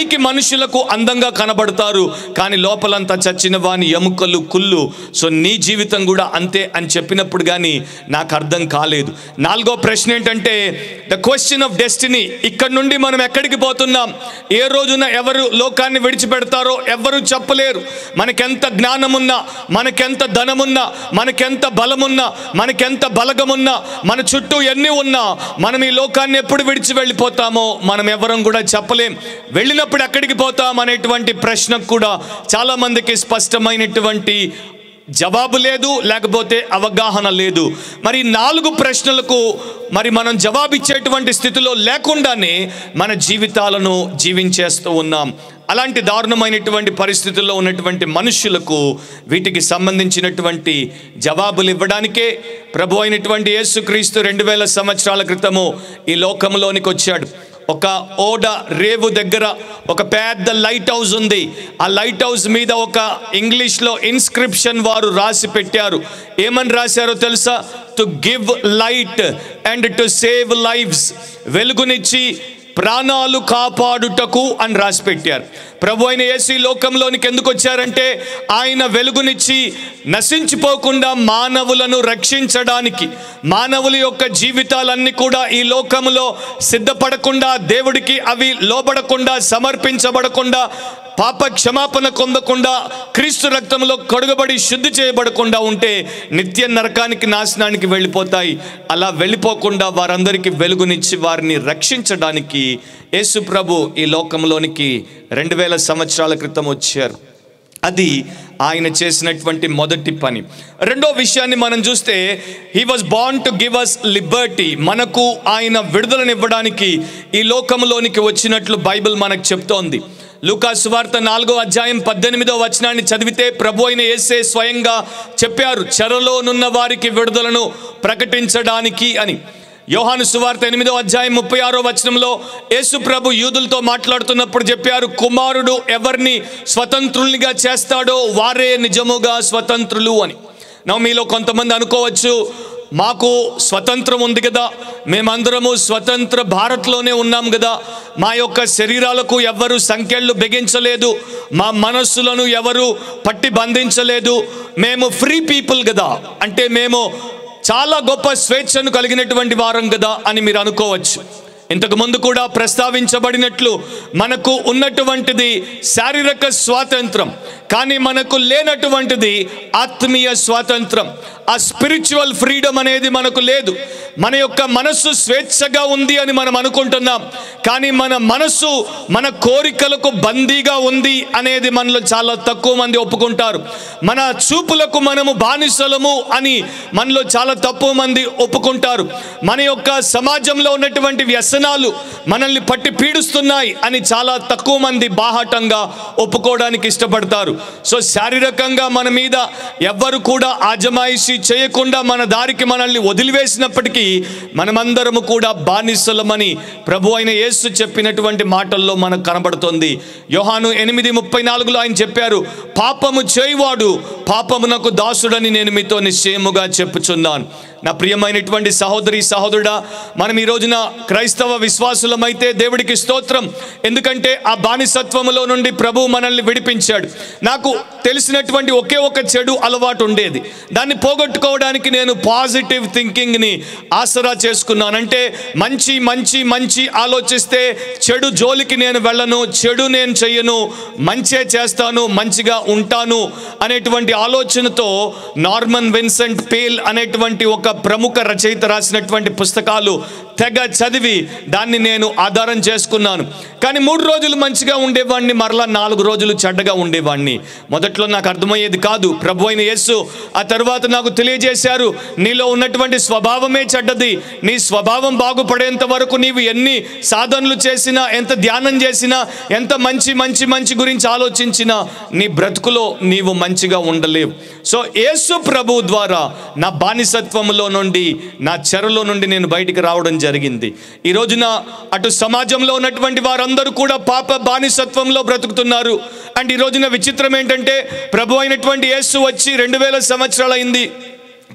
పైకి మనుషులకు అందంగా కనబడతారు కానీ లోపలంతా చచ్చిన వాని ఎముకలు కుళ్ళు సో నీ జీవితం కూడా అంతే అని చెప్పినప్పుడు కానీ నాకు అర్థం కాలేదు నాలుగో ప్రశ్న ఏంటంటే ద క్వశ్చన్ ఆఫ్ డెస్టినీ ఇక్కడ నుండి మనం ఎక్కడికి పోతున్నాం ఏ రోజున ఎవరు లోకాన్ని విడిచిపెడతారో ఎవరు చెప్పలేరు మనకెంత జ్ఞానమున్నా మనకెంత ధనమున్నా మనకెంత బలమున్నా మనకెంత బలగమున్నా మన చుట్టూ ఎన్ని ఉన్నా మనం ఈ లోకాన్ని ఎప్పుడు విడిచి వెళ్ళిపోతామో మనం ఎవరం కూడా చెప్పలేం వెళ్ళినప్పుడు ఎక్కడికి పోతాం అనేటువంటి ప్రశ్నకు కూడా చాలా మందికి స్పష్టమైనటువంటి జవాబు లేదు లేకపోతే అవగాహన లేదు మరి ఈ నాలుగు ప్రశ్నలకు మరి మనం జవాబిచ్చేటువంటి స్థితిలో లేకుండానే మన జీవితాలను జీవించేస్తూ ఉన్నాం అలాంటి దారుణమైనటువంటి పరిస్థితుల్లో ఉన్నటువంటి మనుషులకు వీటికి సంబంధించినటువంటి జవాబులు ఇవ్వడానికే ప్రభు అయినటువంటి యేసుక్రీస్తు రెండు వేల సంవత్సరాల క్రితము ఈ లోకంలోనికి వచ్చాడు ఒక ఓడ రేవు దగ్గర ఒక పెద్ద లైట్ హౌస్ ఉంది ఆ లైట్ హౌస్ మీద ఒక ఇంగ్లీష్లో ఇన్స్క్రిప్షన్ వారు రాసి పెట్టారు ఏమని రాశారో తెలుసా to give light and to save lives వెలుగునిచ్చి ప్రాణాలు కాపాడుటకు అని రాసి పెట్టారు ప్రభు అయిన యేసు ఈ లోకంలోనికి ఎందుకు వచ్చారంటే ఆయన వెలుగునిచ్చి నశించిపోకుండా మానవులను రక్షించడానికి మానవుల యొక్క జీవితాలన్నీ కూడా ఈ లోకంలో సిద్ధపడకుండా దేవుడికి అవి లోబడకుండా సమర్పించబడకుండా పాప క్షమాపణ పొందకుండా క్రీస్తు రక్తంలో కడుగబడి శుద్ధి చేయబడకుండా ఉంటే నిత్య నరకానికి నాశనానికి వెళ్ళిపోతాయి అలా వెళ్ళిపోకుండా వారందరికీ వెలుగునిచ్చి వారిని రక్షించడానికి యేసు ప్రభు ఈ లోకంలోనికి రెండు వేల సంవత్సరాల క్రితం వచ్చారు అది ఆయన చేసినటువంటి మొదటి పని రెండో విషయాన్ని మనం చూస్తే he was born to give us liberty మనకు ఆయన విడుదలనివ్వడానికి ఈ లోకంలోనికి వచ్చినట్లు బైబిల్ మనకు చెప్తోంది లూకా సువార్త నాలుగో అధ్యాయం పద్దెనిమిదో వచనాన్ని చదివితే ప్రభు అయిన యేసే స్వయంగా చెప్పారు చెరలోనున్న వారికి విడుదలను ప్రకటించడానికి అని యోహాను సువార్త ఎనిమిదో అధ్యాయం ముప్పై ఆరో వచనంలో యేసు ప్రభు యూదులతో మాట్లాడుతున్నప్పుడు చెప్పారు కుమారుడు ఎవరిని స్వతంత్రుల్నిగా చేస్తాడో వారే నిజముగా స్వతంత్రులు అని నా మీలో కొంతమంది అనుకోవచ్చు మాకు స్వతంత్రం ఉంది కదా మేమందరము స్వతంత్ర భారత్లోనే ఉన్నాం కదా మా యొక్క శరీరాలకు ఎవరు సంఖ్యలు బిగించలేదు మా మనస్సులను ఎవరు పట్టి బంధించలేదు మేము ఫ్రీ పీపుల్ కదా అంటే మేము చాలా గొప్ప స్వేచ్ఛను కలిగినటువంటి వారం కదా అని మీరు అనుకోవచ్చు ఇంతకు ముందు కూడా ప్రస్తావించబడినట్లు మనకు ఉన్నటువంటిది శారీరక స్వాతంత్రం కానీ మనకు లేనటువంటిది ఆత్మీయ స్వాతంత్రం ఆ స్పిరిచువల్ ఫ్రీడమ్ అనేది మనకు లేదు మన యొక్క మనస్సు స్వేచ్ఛగా ఉంది అని మనం అనుకుంటున్నాం కానీ మన మనస్సు మన కోరికలకు బందీగా ఉంది అనేది మనలో చాలా తక్కువ మంది ఒప్పుకుంటారు మన చూపులకు మనము బానిసలము అని మనలో చాలా తక్కువ మంది ఒప్పుకుంటారు మన యొక్క సమాజంలో ఉన్నటువంటి వ్యసనాలు మనల్ని పట్టి పీడిస్తున్నాయి అని చాలా తక్కువ మంది బాహాటంగా ఒప్పుకోవడానికి ఇష్టపడతారు సో శారీరకంగా మన మీద ఎవ్వరు కూడా ఆజమాయిషి చేయకుండా మన దారికి మనల్ని వదిలివేసినప్పటికీ మనమందరము కూడా బానిసలమని ప్రభు అయిన యేసు చెప్పినటువంటి మాటల్లో మనకు కనబడుతుంది యోహాను ఎనిమిది ముప్పై నాలుగులో ఆయన చెప్పారు పాపము చేయువాడు పాపమునకు దాసుడని నేను మీతో నిశ్చయముగా చెప్పుచున్నాను నా ప్రియమైనటువంటి సహోదరి సహోదరుడా మనం ఈ రోజున క్రైస్తవ విశ్వాసులమైతే దేవుడికి స్తోత్రం ఎందుకంటే ఆ బానిసత్వములో నుండి ప్రభు మనల్ని విడిపించాడు నాకు తెలిసినటువంటి ఒకే ఒక చెడు అలవాటు ఉండేది దాన్ని పోగొట్టుకోవడానికి నేను పాజిటివ్ థింకింగ్ని ఆసరా చేసుకున్నాను అంటే మంచి మంచి మంచి ఆలోచిస్తే చెడు జోలికి నేను వెళ్ళను చెడు నేను చెయ్యను మంచే చేస్తాను మంచిగా ఉంటాను అనేటువంటి ఆలోచనతో నార్మన్ విన్సెంట్ పేల్ అనేటువంటి ఒక ప్రముఖ రచయిత రాసినటువంటి పుస్తకాలు తెగ చదివి దాన్ని నేను ఆధారం చేసుకున్నాను కానీ మూడు రోజులు మంచిగా ఉండేవాడిని మరలా నాలుగు రోజులు చెడ్డగా ఉండేవాడిని మొదట్లో నాకు అర్థమయ్యేది కాదు ప్రభు అయిన యేసు ఆ తర్వాత నాకు తెలియజేశారు నీలో ఉన్నటువంటి స్వభావమే చెడ్డది నీ స్వభావం బాగుపడేంత వరకు నీవు ఎన్ని సాధనలు చేసినా ఎంత ధ్యానం చేసినా ఎంత మంచి మంచి మంచి గురించి ఆలోచించినా నీ బ్రతుకులో నీవు మంచిగా ఉండలేవు సో యేసు ప్రభు ద్వారా నా బానిసత్వంలో నుండి నా చెరలో నుండి నేను బయటికి రావడం జరిగింది ఈ రోజున అటు సమాజంలో ఉన్నటువంటి వారందరూ కూడా పాప బానిసత్వంలో బ్రతుకుతున్నారు అండ్ ఈ రోజున విచిత్రం ఏంటంటే ప్రభు అయినటువంటి యేసు వచ్చి రెండు వేల సంవత్సరాలు అయింది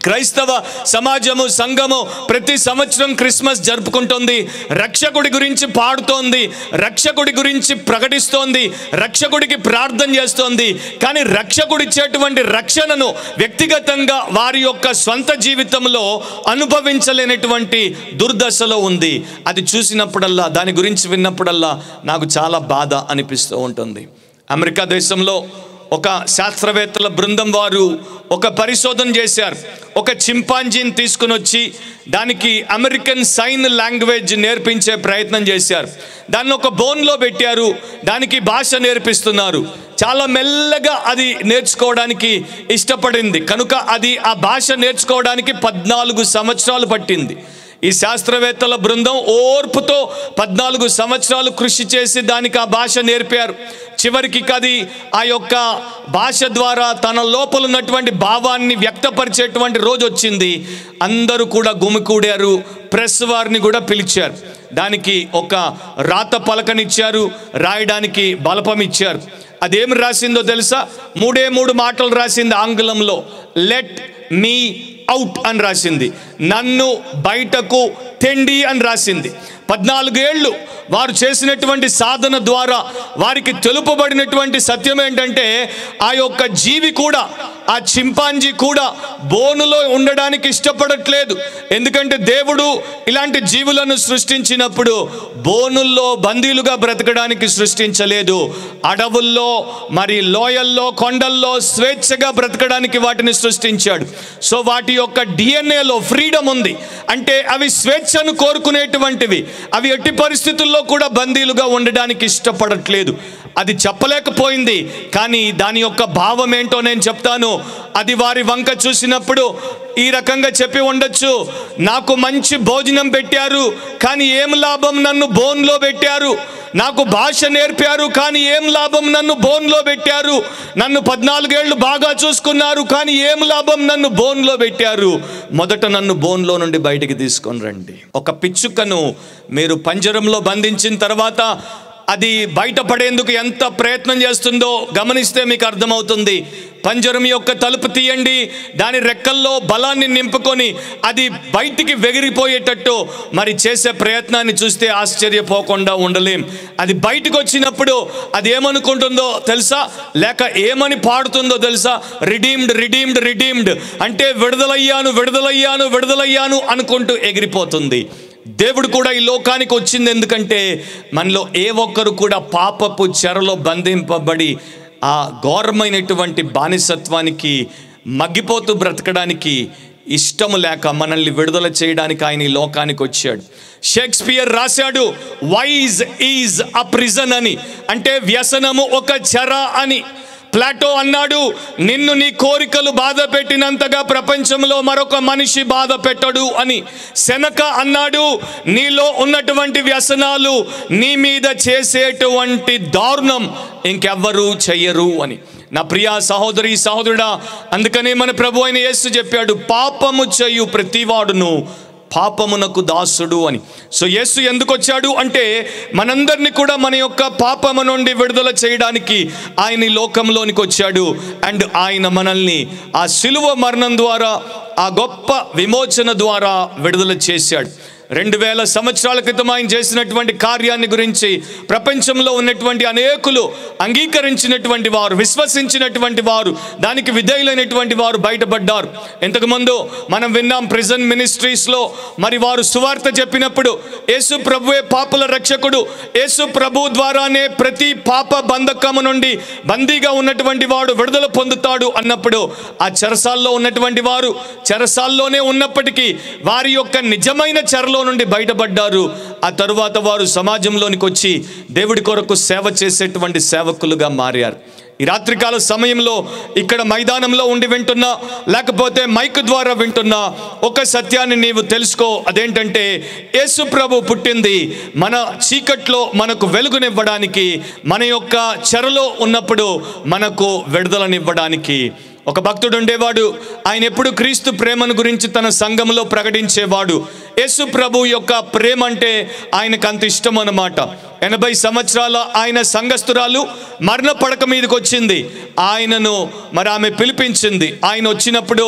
క్రైస్తవ సమాజము సంఘము ప్రతి సంవత్సరం క్రిస్మస్ జరుపుకుంటోంది రక్షకుడి గురించి పాడుతోంది రక్షకుడి గురించి ప్రకటిస్తోంది రక్షకుడికి ప్రార్థన చేస్తోంది కానీ రక్షకుడిచ్చేటువంటి రక్షణను వ్యక్తిగతంగా వారి యొక్క స్వంత జీవితంలో అనుభవించలేనటువంటి దుర్దశలో ఉంది అది చూసినప్పుడల్లా దాని గురించి విన్నప్పుడల్లా నాకు చాలా బాధ అనిపిస్తూ ఉంటుంది అమెరికా దేశంలో ఒక శాస్త్రవేత్తల బృందం వారు ఒక పరిశోధన చేశారు ఒక చింపాంజీని తీసుకుని వచ్చి దానికి అమెరికన్ సైన్ లాంగ్వేజ్ నేర్పించే ప్రయత్నం చేశారు దాన్ని ఒక బోన్లో పెట్టారు దానికి భాష నేర్పిస్తున్నారు చాలా మెల్లగా అది నేర్చుకోవడానికి ఇష్టపడింది కనుక అది ఆ భాష నేర్చుకోవడానికి పద్నాలుగు సంవత్సరాలు పట్టింది ఈ శాస్త్రవేత్తల బృందం ఓర్పుతో పద్నాలుగు సంవత్సరాలు కృషి చేసి దానికి ఆ భాష నేర్పారు చివరికి కది ఆ యొక్క భాష ద్వారా తన లోపల ఉన్నటువంటి భావాన్ని వ్యక్తపరిచేటువంటి రోజు వచ్చింది అందరూ కూడా గుమికూడారు ప్రెస్ వారిని కూడా పిలిచారు దానికి ఒక రాత పలకనిచ్చారు రాయడానికి బలపం ఇచ్చారు అదేమి రాసిందో తెలుసా మూడే మూడు మాటలు రాసింది ఆంగ్లంలో లెట్ మీ అవుట్ అని రాసింది నన్ను బయటకు తెండి అని రాసింది పద్నాలుగేళ్ళు వారు చేసినటువంటి సాధన ద్వారా వారికి తెలుపబడినటువంటి సత్యం ఏంటంటే ఆ యొక్క జీవి కూడా ఆ చింపాంజీ కూడా బోనులో ఉండడానికి ఇష్టపడట్లేదు ఎందుకంటే దేవుడు ఇలాంటి జీవులను సృష్టించినప్పుడు బోనుల్లో బందీలుగా బ్రతకడానికి సృష్టించలేదు అడవుల్లో మరి లోయల్లో కొండల్లో స్వేచ్ఛగా బ్రతకడానికి వాటిని సృష్టించాడు సో వాటి యొక్క డిఎన్ఏలో ఫ్రీడమ్ ఉంది అంటే అవి స్వేచ్ఛను కోరుకునేటువంటివి అవి ఎట్టి పరిస్థితుల్లో కూడా బందీలుగా ఉండడానికి ఇష్టపడట్లేదు అది చెప్పలేకపోయింది కానీ దాని యొక్క భావం ఏంటో నేను చెప్తాను అది వారి వంక చూసినప్పుడు ఈ రకంగా చెప్పి ఉండొచ్చు నాకు మంచి భోజనం పెట్టారు కానీ ఏం లాభం నన్ను బోన్లో పెట్టారు నాకు భాష నేర్పారు కానీ ఏం లాభం నన్ను బోన్లో పెట్టారు నన్ను పద్నాలుగేళ్లు బాగా చూసుకున్నారు కానీ ఏం లాభం నన్ను బోన్లో పెట్టారు మొదట నన్ను బోన్లో నుండి బయటికి తీసుకొని రండి ఒక పిచ్చుకను మీరు పంజరంలో బంధించిన తర్వాత అది బయటపడేందుకు ఎంత ప్రయత్నం చేస్తుందో గమనిస్తే మీకు అర్థమవుతుంది పంజరం యొక్క తలుపు తీయండి దాని రెక్కల్లో బలాన్ని నింపుకొని అది బయటికి వెగిరిపోయేటట్టు మరి చేసే ప్రయత్నాన్ని చూస్తే ఆశ్చర్యపోకుండా ఉండలేం అది బయటకు వచ్చినప్పుడు అది ఏమనుకుంటుందో తెలుసా లేక ఏమని పాడుతుందో తెలుసా రిడీమ్డ్ రిడీమ్డ్ రిడీమ్డ్ అంటే విడుదలయ్యాను విడుదలయ్యాను విడుదలయ్యాను అనుకుంటూ ఎగిరిపోతుంది దేవుడు కూడా ఈ లోకానికి వచ్చింది ఎందుకంటే మనలో ఏ ఒక్కరు కూడా పాపపు చెరలో బంధింపబడి ఆ ఘోరమైనటువంటి బానిసత్వానికి మగ్గిపోతూ బ్రతకడానికి ఇష్టము లేక మనల్ని విడుదల చేయడానికి ఆయన ఈ లోకానికి వచ్చాడు షేక్స్పియర్ రాశాడు వైజ్ ఈజ్ అ ప్రిజన్ అని అంటే వ్యసనము ఒక చెర అని ప్లాటో అన్నాడు నిన్ను నీ కోరికలు బాధ పెట్టినంతగా ప్రపంచంలో మరొక మనిషి బాధ పెట్టడు అని సెనక అన్నాడు నీలో ఉన్నటువంటి వ్యసనాలు నీ మీద చేసేటువంటి దారుణం ఇంకెవ్వరూ చెయ్యరు అని నా ప్రియా సహోదరి సహోదరుడా అందుకనే మన ప్రభు అయిన యేసు చెప్పాడు పాపము చేయు ప్రతివాడును పాపమునకు దాసుడు అని సో యేసు ఎందుకు వచ్చాడు అంటే మనందరినీ కూడా మన యొక్క పాపము నుండి విడుదల చేయడానికి ఆయన ఈ లోకంలోనికి వచ్చాడు అండ్ ఆయన మనల్ని ఆ శిలువ మరణం ద్వారా ఆ గొప్ప విమోచన ద్వారా విడుదల చేశాడు రెండు వేల సంవత్సరాల క్రితం ఆయన చేసినటువంటి కార్యాన్ని గురించి ప్రపంచంలో ఉన్నటువంటి అనేకులు అంగీకరించినటువంటి వారు విశ్వసించినటువంటి వారు దానికి విధేయులైనటువంటి వారు బయటపడ్డారు ఇంతకుముందు మనం విన్నాం ప్రిజన్ మినిస్ట్రీస్లో మరి వారు సువార్త చెప్పినప్పుడు యేసు ప్రభువే పాపుల రక్షకుడు యేసు ప్రభు ద్వారానే ప్రతి పాప బంధకము నుండి బందీగా ఉన్నటువంటి వాడు విడుదల పొందుతాడు అన్నప్పుడు ఆ చెరసాల్లో ఉన్నటువంటి వారు చెరసాల్లోనే ఉన్నప్పటికీ వారి యొక్క నిజమైన చెరలో నుండి బయటపడ్డారు ఆ తరువాత వారు సమాజంలోనికి వచ్చి దేవుడి కొరకు సేవ చేసేటువంటి సేవకులుగా మారారు ఈ రాత్రికాల సమయంలో ఇక్కడ మైదానంలో ఉండి వింటున్నా లేకపోతే మైక్ ద్వారా వింటున్నా ఒక సత్యాన్ని నీవు తెలుసుకో అదేంటంటే యేసు ప్రభు పుట్టింది మన చీకట్లో మనకు వెలుగునివ్వడానికి మన యొక్క చెరలో ఉన్నప్పుడు మనకు విడుదలనివ్వడానికి ఒక భక్తుడు ఉండేవాడు ఆయన ఎప్పుడు క్రీస్తు ప్రేమను గురించి తన సంఘంలో ప్రకటించేవాడు యేసు ప్రభు యొక్క ప్రేమ అంటే ఆయనకు అంత ఇష్టం అన్నమాట ఎనభై సంవత్సరాల ఆయన సంఘస్థురాలు మరణ పడక మీదకి వచ్చింది ఆయనను మరి ఆమె పిలిపించింది ఆయన వచ్చినప్పుడు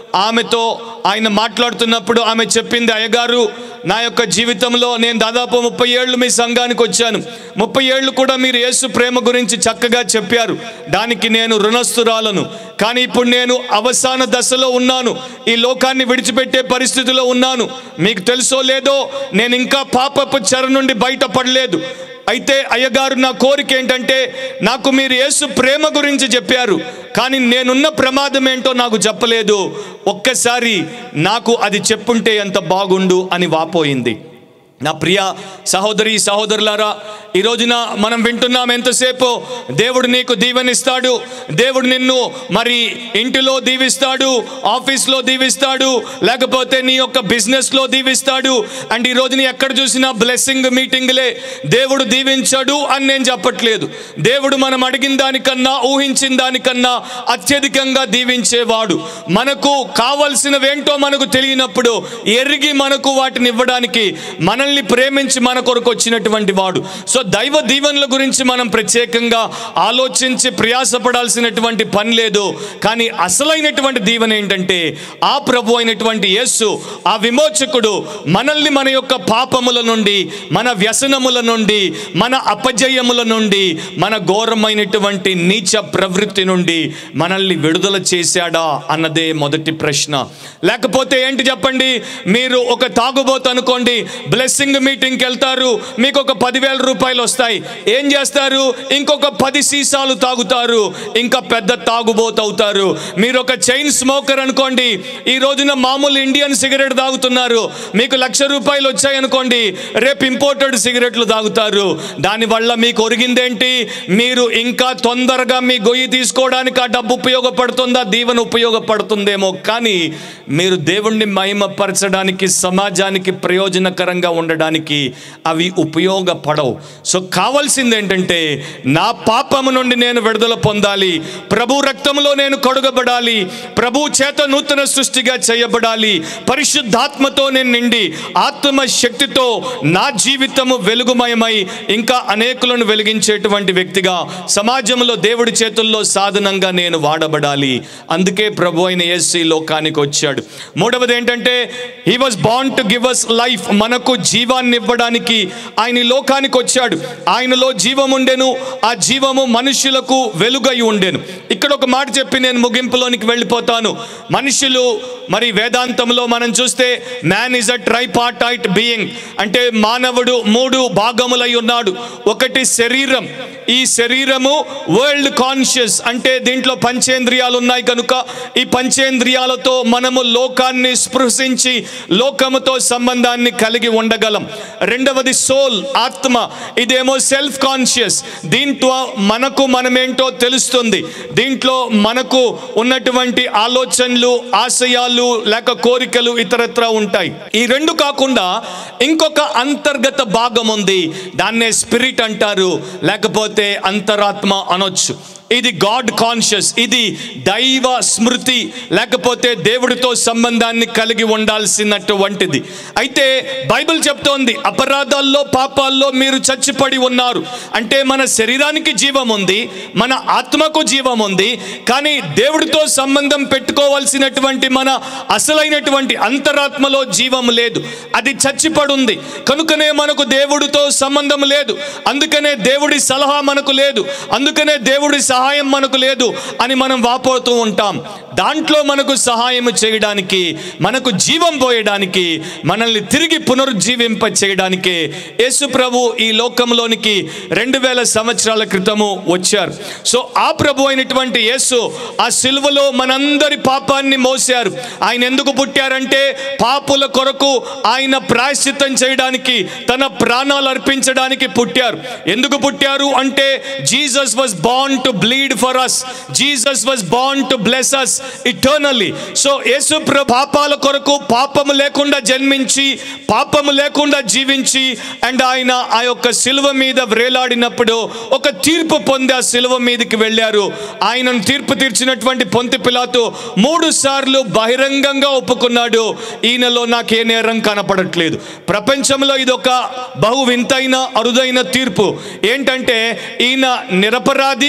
ఆమెతో ఆయన మాట్లాడుతున్నప్పుడు ఆమె చెప్పింది అయ్యగారు నా యొక్క జీవితంలో నేను దాదాపు ముప్పై ఏళ్ళు మీ సంఘానికి వచ్చాను ముప్పై ఏళ్ళు కూడా మీరు యేసు ప్రేమ గురించి చక్కగా చెప్పారు దానికి నేను రుణస్థురాలను కానీ ఇప్పుడు నేను అవసాన దశలో ఉన్నాను ఈ లోకాన్ని విడిచిపెట్టే పరిస్థితిలో ఉన్నాను మీకు తెలుసో లేదో నేను ఇంకా పాపపు చెర నుండి బయటపడలేదు అయితే అయ్యగారు నా కోరిక ఏంటంటే నాకు మీరు యేసు ప్రేమ గురించి చెప్పారు కానీ నేనున్న ప్రమాదం ఏంటో నాకు చెప్పలేదు ఒక్కసారి నాకు అది చెప్పుంటే ఎంత బాగుండు అని వాపోయింది నా ప్రియ సహోదరి సహోదరులారా ఈ రోజున మనం వింటున్నాం ఎంతసేపు దేవుడు నీకు దీవెనిస్తాడు దేవుడు నిన్ను మరి ఇంటిలో దీవిస్తాడు ఆఫీస్లో దీవిస్తాడు లేకపోతే నీ యొక్క బిజినెస్లో దీవిస్తాడు అండ్ ఈ రోజున ఎక్కడ చూసినా బ్లెస్సింగ్ మీటింగ్లే దేవుడు దీవించాడు అని నేను చెప్పట్లేదు దేవుడు మనం అడిగిన దానికన్నా ఊహించిన దానికన్నా అత్యధికంగా దీవించేవాడు మనకు కావలసినవేంటో మనకు తెలియనప్పుడు ఎరిగి మనకు వాటిని ఇవ్వడానికి మనల్ని ప్రేమించి మన కొరకు వచ్చినటువంటి వాడు సో దైవ దీవెనల గురించి మనం ప్రత్యేకంగా ఆలోచించి ప్రయాసపడాల్సినటువంటి పని లేదు కానీ అసలైనటువంటి దీవెన ఏంటంటే ఆ ప్రభు అయినటువంటి యేసు ఆ విమోచకుడు మనల్ని మన యొక్క పాపముల నుండి మన వ్యసనముల నుండి మన అపజయముల నుండి మన ఘోరమైనటువంటి నీచ ప్రవృత్తి నుండి మనల్ని విడుదల చేశాడా అన్నదే మొదటి ప్రశ్న లేకపోతే ఏంటి చెప్పండి మీరు ఒక తాగుబోతు అనుకోండి బ్లెస్సింగ్ మీటింగ్కి వెళ్తారు మీకు ఒక పదివేల రూపాయలు వస్తాయి ఏం చేస్తారు ఇంకొక పది సీసాలు తాగుతారు ఇంకా పెద్ద తాగుబోతు అవుతారు మీరు ఒక చైన్ స్మోకర్ అనుకోండి ఈ రోజున మామూలు ఇండియన్ సిగరెట్ తాగుతున్నారు మీకు లక్ష రూపాయలు వచ్చాయనుకోండి రేపు ఇంపోర్టెడ్ సిగరెట్లు తాగుతారు దానివల్ల మీకు ఒరిగిందేంటి మీరు ఇంకా తొందరగా మీ గొయ్యి తీసుకోవడానికి ఆ డబ్బు ఉపయోగపడుతుందా దీవెన ఉపయోగపడుతుందేమో కానీ మీరు దేవుణ్ణి మహిమపరచడానికి సమాజానికి ప్రయోజనకరంగా ఉండడానికి అవి ఉపయోగపడవు సో కావాల్సింది ఏంటంటే నా పాపము నుండి నేను విడుదల పొందాలి ప్రభు రక్తంలో నేను కడుగబడాలి ప్రభు చేత నూతన సృష్టిగా చేయబడాలి పరిశుద్ధాత్మతో నేను నిండి ఆత్మ శక్తితో నా జీవితము వెలుగుమయమై ఇంకా అనేకులను వెలిగించేటువంటి వ్యక్తిగా సమాజంలో దేవుడి చేతుల్లో సాధనంగా నేను వాడబడాలి అందుకే ప్రభు అయిన యేసు ఈ లోకానికి వచ్చాడు మూడవది ఏంటంటే హీ వాజ్ బాండ్ టు గివ్ అస్ లైఫ్ మనకు జీవాన్ని ఇవ్వడానికి ఆయన ఈ లోకానికి వచ్చాడు ఆయనలో జీవం ఉండెను ఆ జీవము మనుషులకు వెలుగై ఉండెను ఇక్కడ ఒక మాట చెప్పి నేను ముగింపులోనికి వెళ్ళిపోతాను మనుషులు మరి వేదాంతంలో మనం చూస్తే man is a tripartite being అంటే మానవుడు మూడు భాగములై ఉన్నాడు ఒకటి శరీరం ఈ శరీరము వరల్డ్ కాన్షియస్ అంటే దీంట్లో పంచేంద్రియాలు ఉన్నాయి కనుక ఈ పంచేంద్రియాలతో మనము లోకాన్ని స్పృశించి లోకముతో సంబంధాన్ని కలిగి ఉండగలం రెండవది సోల్ ఆత్మ ఇదేమో సెల్ఫ్ కాన్షియస్ దీంట్లో మనకు మనమేంటో తెలుస్తుంది దీంట్లో మనకు ఉన్నటువంటి ఆలోచనలు ఆశయాలు లేక కోరికలు ఇతరత్ర ఉంటాయి ఈ రెండు కాకుండా ఇంకొక అంతర్గత భాగం ఉంది దాన్నే స్పిరిట్ అంటారు లేకపోతే అంతరాత్మ అనొచ్చు ఇది గాడ్ కాన్షియస్ ఇది దైవ స్మృతి లేకపోతే దేవుడితో సంబంధాన్ని కలిగి ఉండాల్సినటువంటిది అయితే బైబిల్ చెప్తోంది అపరాధాల్లో పాపాల్లో మీరు చచ్చిపడి ఉన్నారు అంటే మన శరీరానికి జీవం ఉంది మన ఆత్మకు జీవం ఉంది కానీ దేవుడితో సంబంధం పెట్టుకోవాల్సినటువంటి మన అసలైనటువంటి అంతరాత్మలో జీవం లేదు అది చచ్చిపడి ఉంది కనుకనే మనకు దేవుడితో సంబంధం లేదు అందుకనే దేవుడి సలహా మనకు లేదు అందుకనే దేవుడి సహాయం మనకు లేదు అని మనం వాపోతూ ఉంటాం దాంట్లో మనకు సహాయం చేయడానికి మనకు జీవం పోయడానికి మనల్ని తిరిగి పునరుజ్జీవింప చేయడానికి యేసు ప్రభు ఈ లోకంలోనికి రెండు వేల సంవత్సరాల క్రితము వచ్చారు సో ఆ ప్రభు అయినటువంటి యేసు ఆ సిలువలో మనందరి పాపాన్ని మోసారు ఆయన ఎందుకు పుట్టారంటే పాపుల కొరకు ఆయన ప్రాయశ్చిత్తం చేయడానికి తన ప్రాణాలు అర్పించడానికి పుట్టారు ఎందుకు పుట్టారు అంటే Jesus was born to bleed for us Jesus was born to bless us eternally so Yesu ప్రభు పాపాల కొరకు పాపము లేకుండా జన్మించి పాపము లేకుండా జీవించి అండ్ ఆయన ఆ యొక్క శిలువ మీద వ్రేలాడినప్పుడు ఒక తీర్పు పొంది ఆ శిలువ మీదకి వెళ్ళారు ఆయనను తీర్పు తీర్చినటువంటి పొంతి పిలాతు మూడు సార్లు బహిరంగంగా ఒప్పుకున్నాడు ఈయనలో నాకే నేరం కనపడట్లేదు ప్రపంచంలో ఇది ఒక బహు వింతైన అరుదైన తీర్పు ఏంటంటే ఈయన నిరపరాధి అని చెప్పి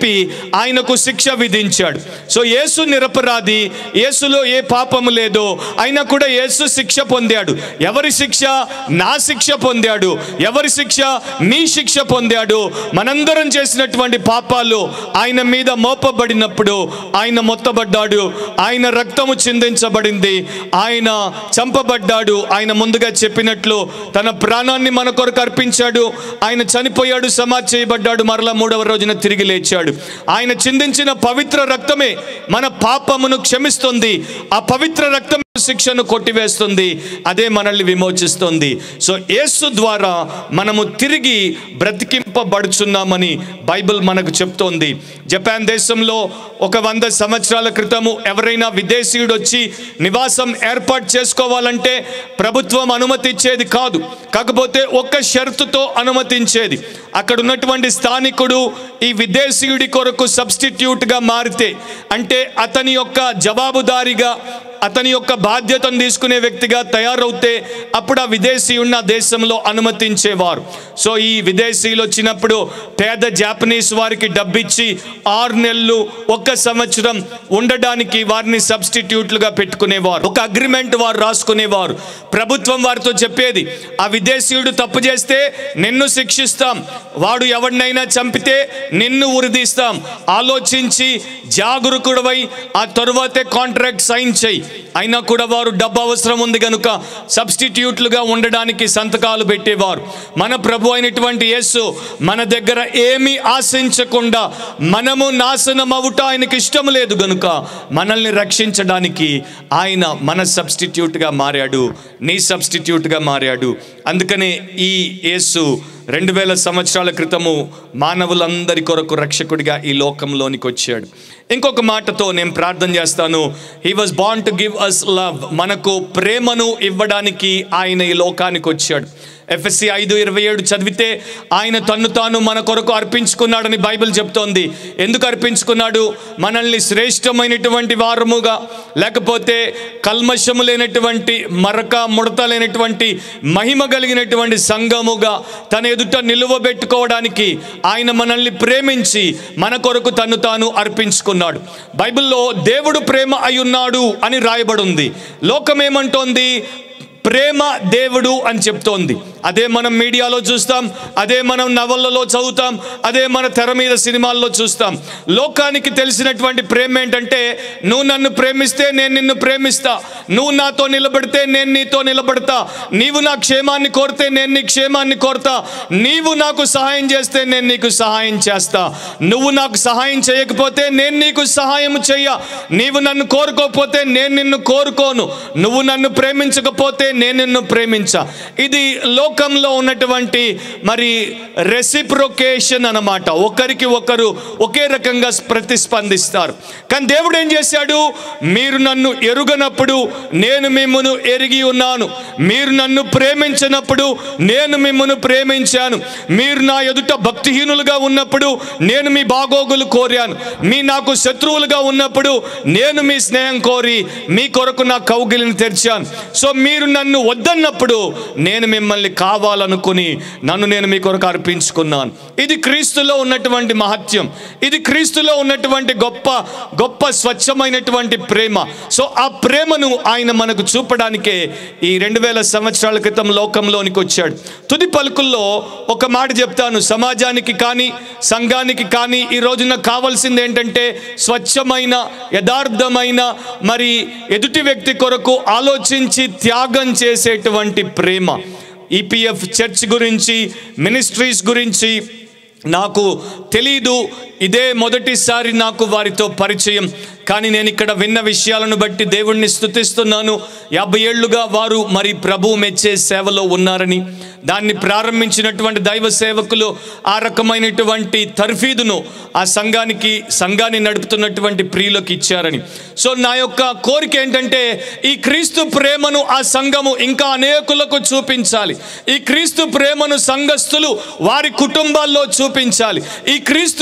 చెప్పి ఆయనకు శిక్ష విధించాడు సో యేసు నిరపరాధి యేసులో ఏ పాపము లేదో అయినా కూడా యేసు శిక్ష పొందాడు ఎవరి శిక్ష నా శిక్ష పొందాడు ఎవరి శిక్ష మీ శిక్ష పొందాడు మనందరం చేసినటువంటి పాపాలు ఆయన మీద మోపబడినప్పుడు ఆయన మొత్తబడ్డాడు ఆయన రక్తము చిందించబడింది ఆయన చంపబడ్డాడు ఆయన ముందుగా చెప్పినట్లు తన ప్రాణాన్ని మన కొరకు అర్పించాడు ఆయన చనిపోయాడు సమాధి చేయబడ్డాడు మరలా మూడవ రోజున తిరిగి లేచాడు ఆయన చిందించిన పవిత్ర రక్తమే మన పాపమును క్షమిస్తుంది ఆ పవిత్ర రక్తం శిక్షను కొట్టివేస్తుంది అదే మనల్ని విమోచిస్తుంది సో యేసు ద్వారా మనము తిరిగి బ్రతికింపబడుచున్నామని బైబిల్ మనకు చెప్తోంది జపాన్ దేశంలో ఒక వంద సంవత్సరాల క్రితము ఎవరైనా విదేశీయుడు వచ్చి నివాసం ఏర్పాటు చేసుకోవాలంటే ప్రభుత్వం అనుమతి ఇచ్చేది కాదు కాకపోతే ఒక్క షరతుతో అనుమతించేది అక్కడ ఉన్నటువంటి స్థానికుడు ఈ విదేశీయుడి కొరకు సబ్స్టిట్యూట్గా మారితే అంటే అతని యొక్క జవాబుదారీగా అతని యొక్క బాధ్యతను తీసుకునే వ్యక్తిగా తయారవుతే అప్పుడు ఆ విదేశీ ఉన్న దేశంలో అనుమతించేవారు సో ఈ విదేశీయులు వచ్చినప్పుడు పేద జాపనీస్ వారికి డబ్బిచ్చి ఆరు నెలలు ఒక్క సంవత్సరం ఉండడానికి వారిని సబ్స్టిట్యూట్లుగా పెట్టుకునేవారు ఒక అగ్రిమెంట్ వారు రాసుకునేవారు ప్రభుత్వం వారితో చెప్పేది ఆ విదేశీయుడు తప్పు చేస్తే నిన్ను శిక్షిస్తాం వాడు ఎవరినైనా చంపితే నిన్ను ఉరిదీస్తాం ఆలోచించి జాగరూకుడవై ఆ తరువాతే కాంట్రాక్ట్ సైన్ చేయి అయినా కూడా వారు డబ్బు అవసరం ఉంది కనుక సబ్స్టిట్యూట్లుగా ఉండడానికి సంతకాలు పెట్టేవారు మన ప్రభు అయినటువంటి యేసు మన దగ్గర ఏమీ ఆశించకుండా మనము నాశనం అవుట ఆయనకి ఇష్టం లేదు గనుక మనల్ని రక్షించడానికి ఆయన మన సబ్స్టిట్యూట్గా మారాడు నీ సబ్స్టిట్యూట్గా మారాడు అందుకనే ఈ యేసు రెండు వేల సంవత్సరాల క్రితము మానవులందరి కొరకు రక్షకుడిగా ఈ లోకంలోనికి వచ్చాడు ఇంకొక మాటతో నేను ప్రార్థన చేస్తాను he was born to give us love మనకు ప్రేమను ఇవ్వడానికి ఆయన ఈ లోకానికి వచ్చాడు ఎఫ్ఎస్సి ఐదు ఇరవై ఏడు చదివితే ఆయన తన్ను తాను మన కొరకు అర్పించుకున్నాడని బైబిల్ చెప్తోంది ఎందుకు అర్పించుకున్నాడు మనల్ని శ్రేష్టమైనటువంటి వారముగా లేకపోతే కల్మషము లేనటువంటి మరక ముడత లేనటువంటి మహిమ కలిగినటువంటి సంఘముగా తన ఎదుట నిలువబెట్టుకోవడానికి ఆయన మనల్ని ప్రేమించి మన కొరకు తను తాను అర్పించుకున్నాడు బైబిల్లో దేవుడు ప్రేమ అయి ఉన్నాడు అని రాయబడి ఉంది లోకం ఏమంటోంది ప్రేమ దేవుడు అని చెప్తోంది అదే మనం మీడియాలో చూస్తాం అదే మనం నవళ్ళలో చదువుతాం అదే మన తెర మీద సినిమాల్లో చూస్తాం లోకానికి తెలిసినటువంటి ప్రేమ ఏంటంటే నువ్వు నన్ను ప్రేమిస్తే నేను నిన్ను ప్రేమిస్తా నువ్వు నాతో నిలబడితే నేను నీతో నిలబడతా నీవు నా క్షేమాన్ని కోరితే నేను నీ క్షేమాన్ని కోరుతా నీవు నాకు సహాయం చేస్తే నేను నీకు సహాయం చేస్తా నువ్వు నాకు సహాయం చేయకపోతే నేను నీకు సహాయం చెయ్య నీవు నన్ను కోరుకోకపోతే నేను నిన్ను కోరుకోను నువ్వు నన్ను ప్రేమించకపోతే నేను నిన్ను ప్రేమించా ఇది లోకంలో ఉన్నటువంటి మరి రెసిప్రొకేషన్ అన్నమాట ఒకరికి ఒకరు ఒకే రకంగా ప్రతిస్పందిస్తారు కానీ దేవుడు ఏం చేశాడు మీరు నన్ను ఎరుగనప్పుడు నేను మిమ్మను ఎరిగి ఉన్నాను మీరు నన్ను ప్రేమించినప్పుడు నేను మిమ్మను ప్రేమించాను మీరు నా ఎదుట భక్తిహీనులుగా ఉన్నప్పుడు నేను మీ బాగోగులు కోరాను మీ నాకు శత్రువులుగా ఉన్నప్పుడు నేను మీ స్నేహం కోరి మీ కొరకు నా కౌగిలిని తెరిచాను సో మీరు నన్ను వద్దన్నప్పుడు నేను మిమ్మల్ని కావాలనుకుని నన్ను నేను మీ కొరకు అర్పించుకున్నాను ఇది క్రీస్తులో ఉన్నటువంటి మహత్యం ఇది క్రీస్తులో ఉన్నటువంటి గొప్ప గొప్ప స్వచ్ఛమైనటువంటి ప్రేమ సో ఆ ప్రేమను ఆయన మనకు చూపడానికే ఈ రెండు వేల సంవత్సరాల క్రితం లోకంలోనికి వచ్చాడు తుది పలుకుల్లో ఒక మాట చెప్తాను సమాజానికి కానీ సంఘానికి కానీ ఈ రోజున కావాల్సింది ఏంటంటే స్వచ్ఛమైన యథార్థమైన మరి ఎదుటి వ్యక్తి కొరకు ఆలోచించి త్యాగం చేసేటువంటి ప్రేమ ఈపీఎఫ్ చర్చ్ గురించి మినిస్ట్రీస్ గురించి నాకు తెలీదు ఇదే మొదటిసారి నాకు వారితో పరిచయం కానీ నేను ఇక్కడ విన్న విషయాలను బట్టి దేవుణ్ణి స్తుతిస్తున్నాను యాభై ఏళ్లుగా వారు మరి ప్రభు మెచ్చే సేవలో ఉన్నారని దాన్ని ప్రారంభించినటువంటి దైవ సేవకులు ఆ రకమైనటువంటి తర్ఫీదును ఆ సంఘానికి సంఘాన్ని నడుపుతున్నటువంటి ప్రియులకు ఇచ్చారని సో నా యొక్క కోరిక ఏంటంటే ఈ క్రీస్తు ప్రేమను ఆ సంఘము ఇంకా అనేకులకు చూపించాలి ఈ క్రీస్తు ప్రేమను సంఘస్థులు వారి కుటుంబాల్లో చూపించాలి ఈ క్రీస్తు ప్రేమ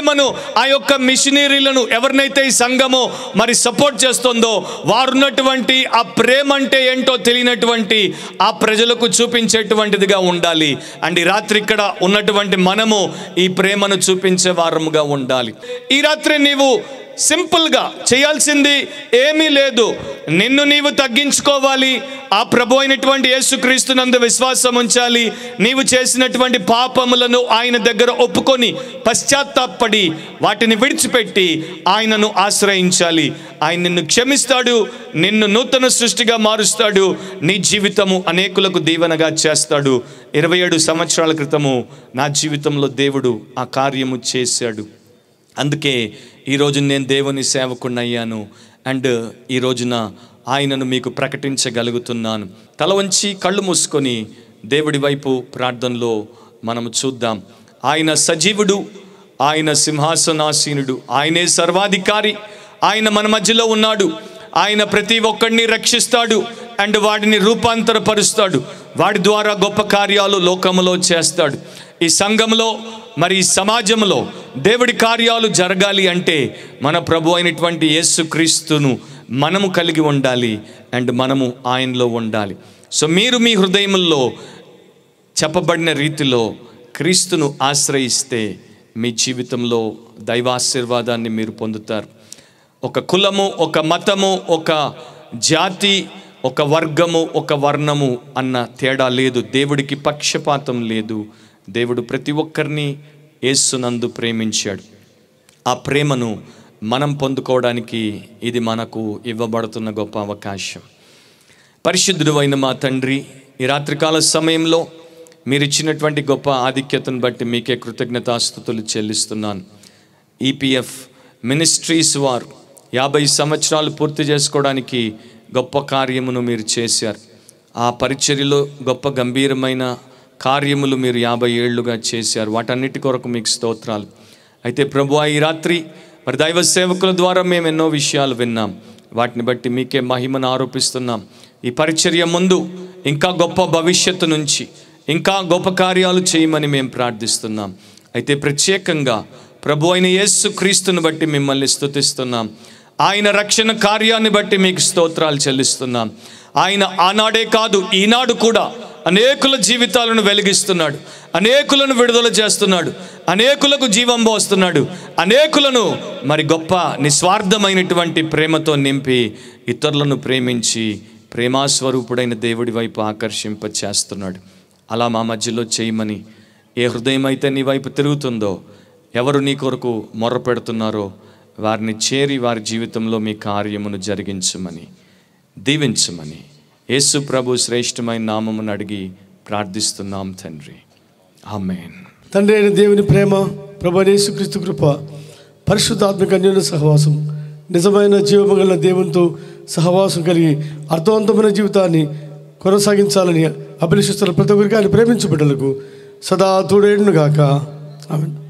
ప్రేమను ఆ యొక్క మిషనరీలను ఎవరినైతే ఈ సంఘము మరి సపోర్ట్ చేస్తుందో వారు ఉన్నటువంటి ఆ ప్రేమ అంటే ఏంటో తెలియనటువంటి ఆ ప్రజలకు చూపించేటువంటిదిగా ఉండాలి అండ్ ఈ రాత్రి ఇక్కడ ఉన్నటువంటి మనము ఈ ప్రేమను చూపించే వారముగా ఉండాలి ఈ రాత్రి నీవు సింపుల్గా చేయాల్సింది ఏమీ లేదు నిన్ను నీవు తగ్గించుకోవాలి ఆ ప్రభు అయినటువంటి యేసుక్రీస్తునందు విశ్వాసం ఉంచాలి నీవు చేసినటువంటి పాపములను ఆయన దగ్గర ఒప్పుకొని పశ్చాత్తాపడి వాటిని విడిచిపెట్టి ఆయనను ఆశ్రయించాలి ఆయన నిన్ను క్షమిస్తాడు నిన్ను నూతన సృష్టిగా మారుస్తాడు నీ జీవితము అనేకులకు దీవెనగా చేస్తాడు ఇరవై ఏడు సంవత్సరాల క్రితము నా జీవితంలో దేవుడు ఆ కార్యము చేశాడు అందుకే ఈరోజు నేను దేవుని సేవకుడిని అయ్యాను అండ్ ఈ రోజున ఆయనను మీకు ప్రకటించగలుగుతున్నాను తల వంచి కళ్ళు మూసుకొని దేవుడి వైపు ప్రార్థనలో మనము చూద్దాం ఆయన సజీవుడు ఆయన సింహాసనాసీనుడు ఆయనే సర్వాధికారి ఆయన మన మధ్యలో ఉన్నాడు ఆయన ప్రతి ఒక్కడిని రక్షిస్తాడు అండ్ వాడిని రూపాంతరపరుస్తాడు వాడి ద్వారా గొప్ప కార్యాలు లోకములో చేస్తాడు ఈ సంఘంలో మరి ఈ సమాజంలో దేవుడి కార్యాలు జరగాలి అంటే మన ప్రభు అయినటువంటి యేసుక్రీస్తును మనము కలిగి ఉండాలి అండ్ మనము ఆయనలో ఉండాలి సో మీరు మీ హృదయంలో చెప్పబడిన రీతిలో క్రీస్తును ఆశ్రయిస్తే మీ జీవితంలో దైవాశీర్వాదాన్ని మీరు పొందుతారు ఒక కులము ఒక మతము ఒక జాతి ఒక వర్గము ఒక వర్ణము అన్న తేడా లేదు దేవుడికి పక్షపాతం లేదు దేవుడు ప్రతి ఒక్కరిని యేసునందు ప్రేమించాడు ఆ ప్రేమను మనం పొందుకోవడానికి ఇది మనకు ఇవ్వబడుతున్న గొప్ప అవకాశం పరిశుద్ధుడు అయిన మా తండ్రి ఈ రాత్రికాల సమయంలో మీరు ఇచ్చినటువంటి గొప్ప ఆధిక్యతను బట్టి మీకే కృతజ్ఞతాస్థుతులు చెల్లిస్తున్నాను ఈపీఎఫ్ మినిస్ట్రీస్ వారు యాభై సంవత్సరాలు పూర్తి చేసుకోవడానికి గొప్ప కార్యమును మీరు చేశారు ఆ పరిచర్యలో గొప్ప గంభీరమైన కార్యములు మీరు యాభై ఏళ్లుగా చేశారు వాటన్నిటి కొరకు మీకు స్తోత్రాలు అయితే ప్రభు ఈ రాత్రి మరి దైవ సేవకుల ద్వారా మేము ఎన్నో విషయాలు విన్నాం వాటిని బట్టి మీకే మహిమను ఆరోపిస్తున్నాం ఈ పరిచర్య ముందు ఇంకా గొప్ప భవిష్యత్తు నుంచి ఇంకా గొప్ప కార్యాలు చేయమని మేము ప్రార్థిస్తున్నాం అయితే ప్రత్యేకంగా ప్రభు అయిన యేసు క్రీస్తుని బట్టి మిమ్మల్ని స్తుతిస్తున్నాం ఆయన రక్షణ కార్యాన్ని బట్టి మీకు స్తోత్రాలు చెల్లిస్తున్నాం ఆయన ఆనాడే కాదు ఈనాడు కూడా అనేకుల జీవితాలను వెలిగిస్తున్నాడు అనేకులను విడుదల చేస్తున్నాడు అనేకులకు జీవం పోస్తున్నాడు అనేకులను మరి గొప్ప నిస్వార్థమైనటువంటి ప్రేమతో నింపి ఇతరులను ప్రేమించి ప్రేమాస్వరూపుడైన దేవుడి వైపు ఆకర్షింప చేస్తున్నాడు అలా మా మధ్యలో చేయమని ఏ హృదయం అయితే నీ వైపు తిరుగుతుందో ఎవరు నీ కొరకు మొర్ర పెడుతున్నారో వారిని చేరి వారి జీవితంలో మీ కార్యమును జరిగించమని దీవించమని యేసు ప్రభు శ్రేష్టమైన నామమును అడిగి ప్రార్థిస్తున్నాం తండ్రి ఆమెన్ తండ్రి అయిన దేవుని ప్రేమ ప్రభు యేసుక్రీస్తు కృప పరిశుద్ధాత్మక అన్యోన్య సహవాసం నిజమైన జీవమగల దేవునితో సహవాసం కలిగి అర్థవంతమైన జీవితాన్ని కొనసాగించాలని అభిలషిస్తున్న ప్రతి ఒక్కరికి ఆయన ప్రేమించబిడ్డలకు సదా తోడేడును గాక ఆమె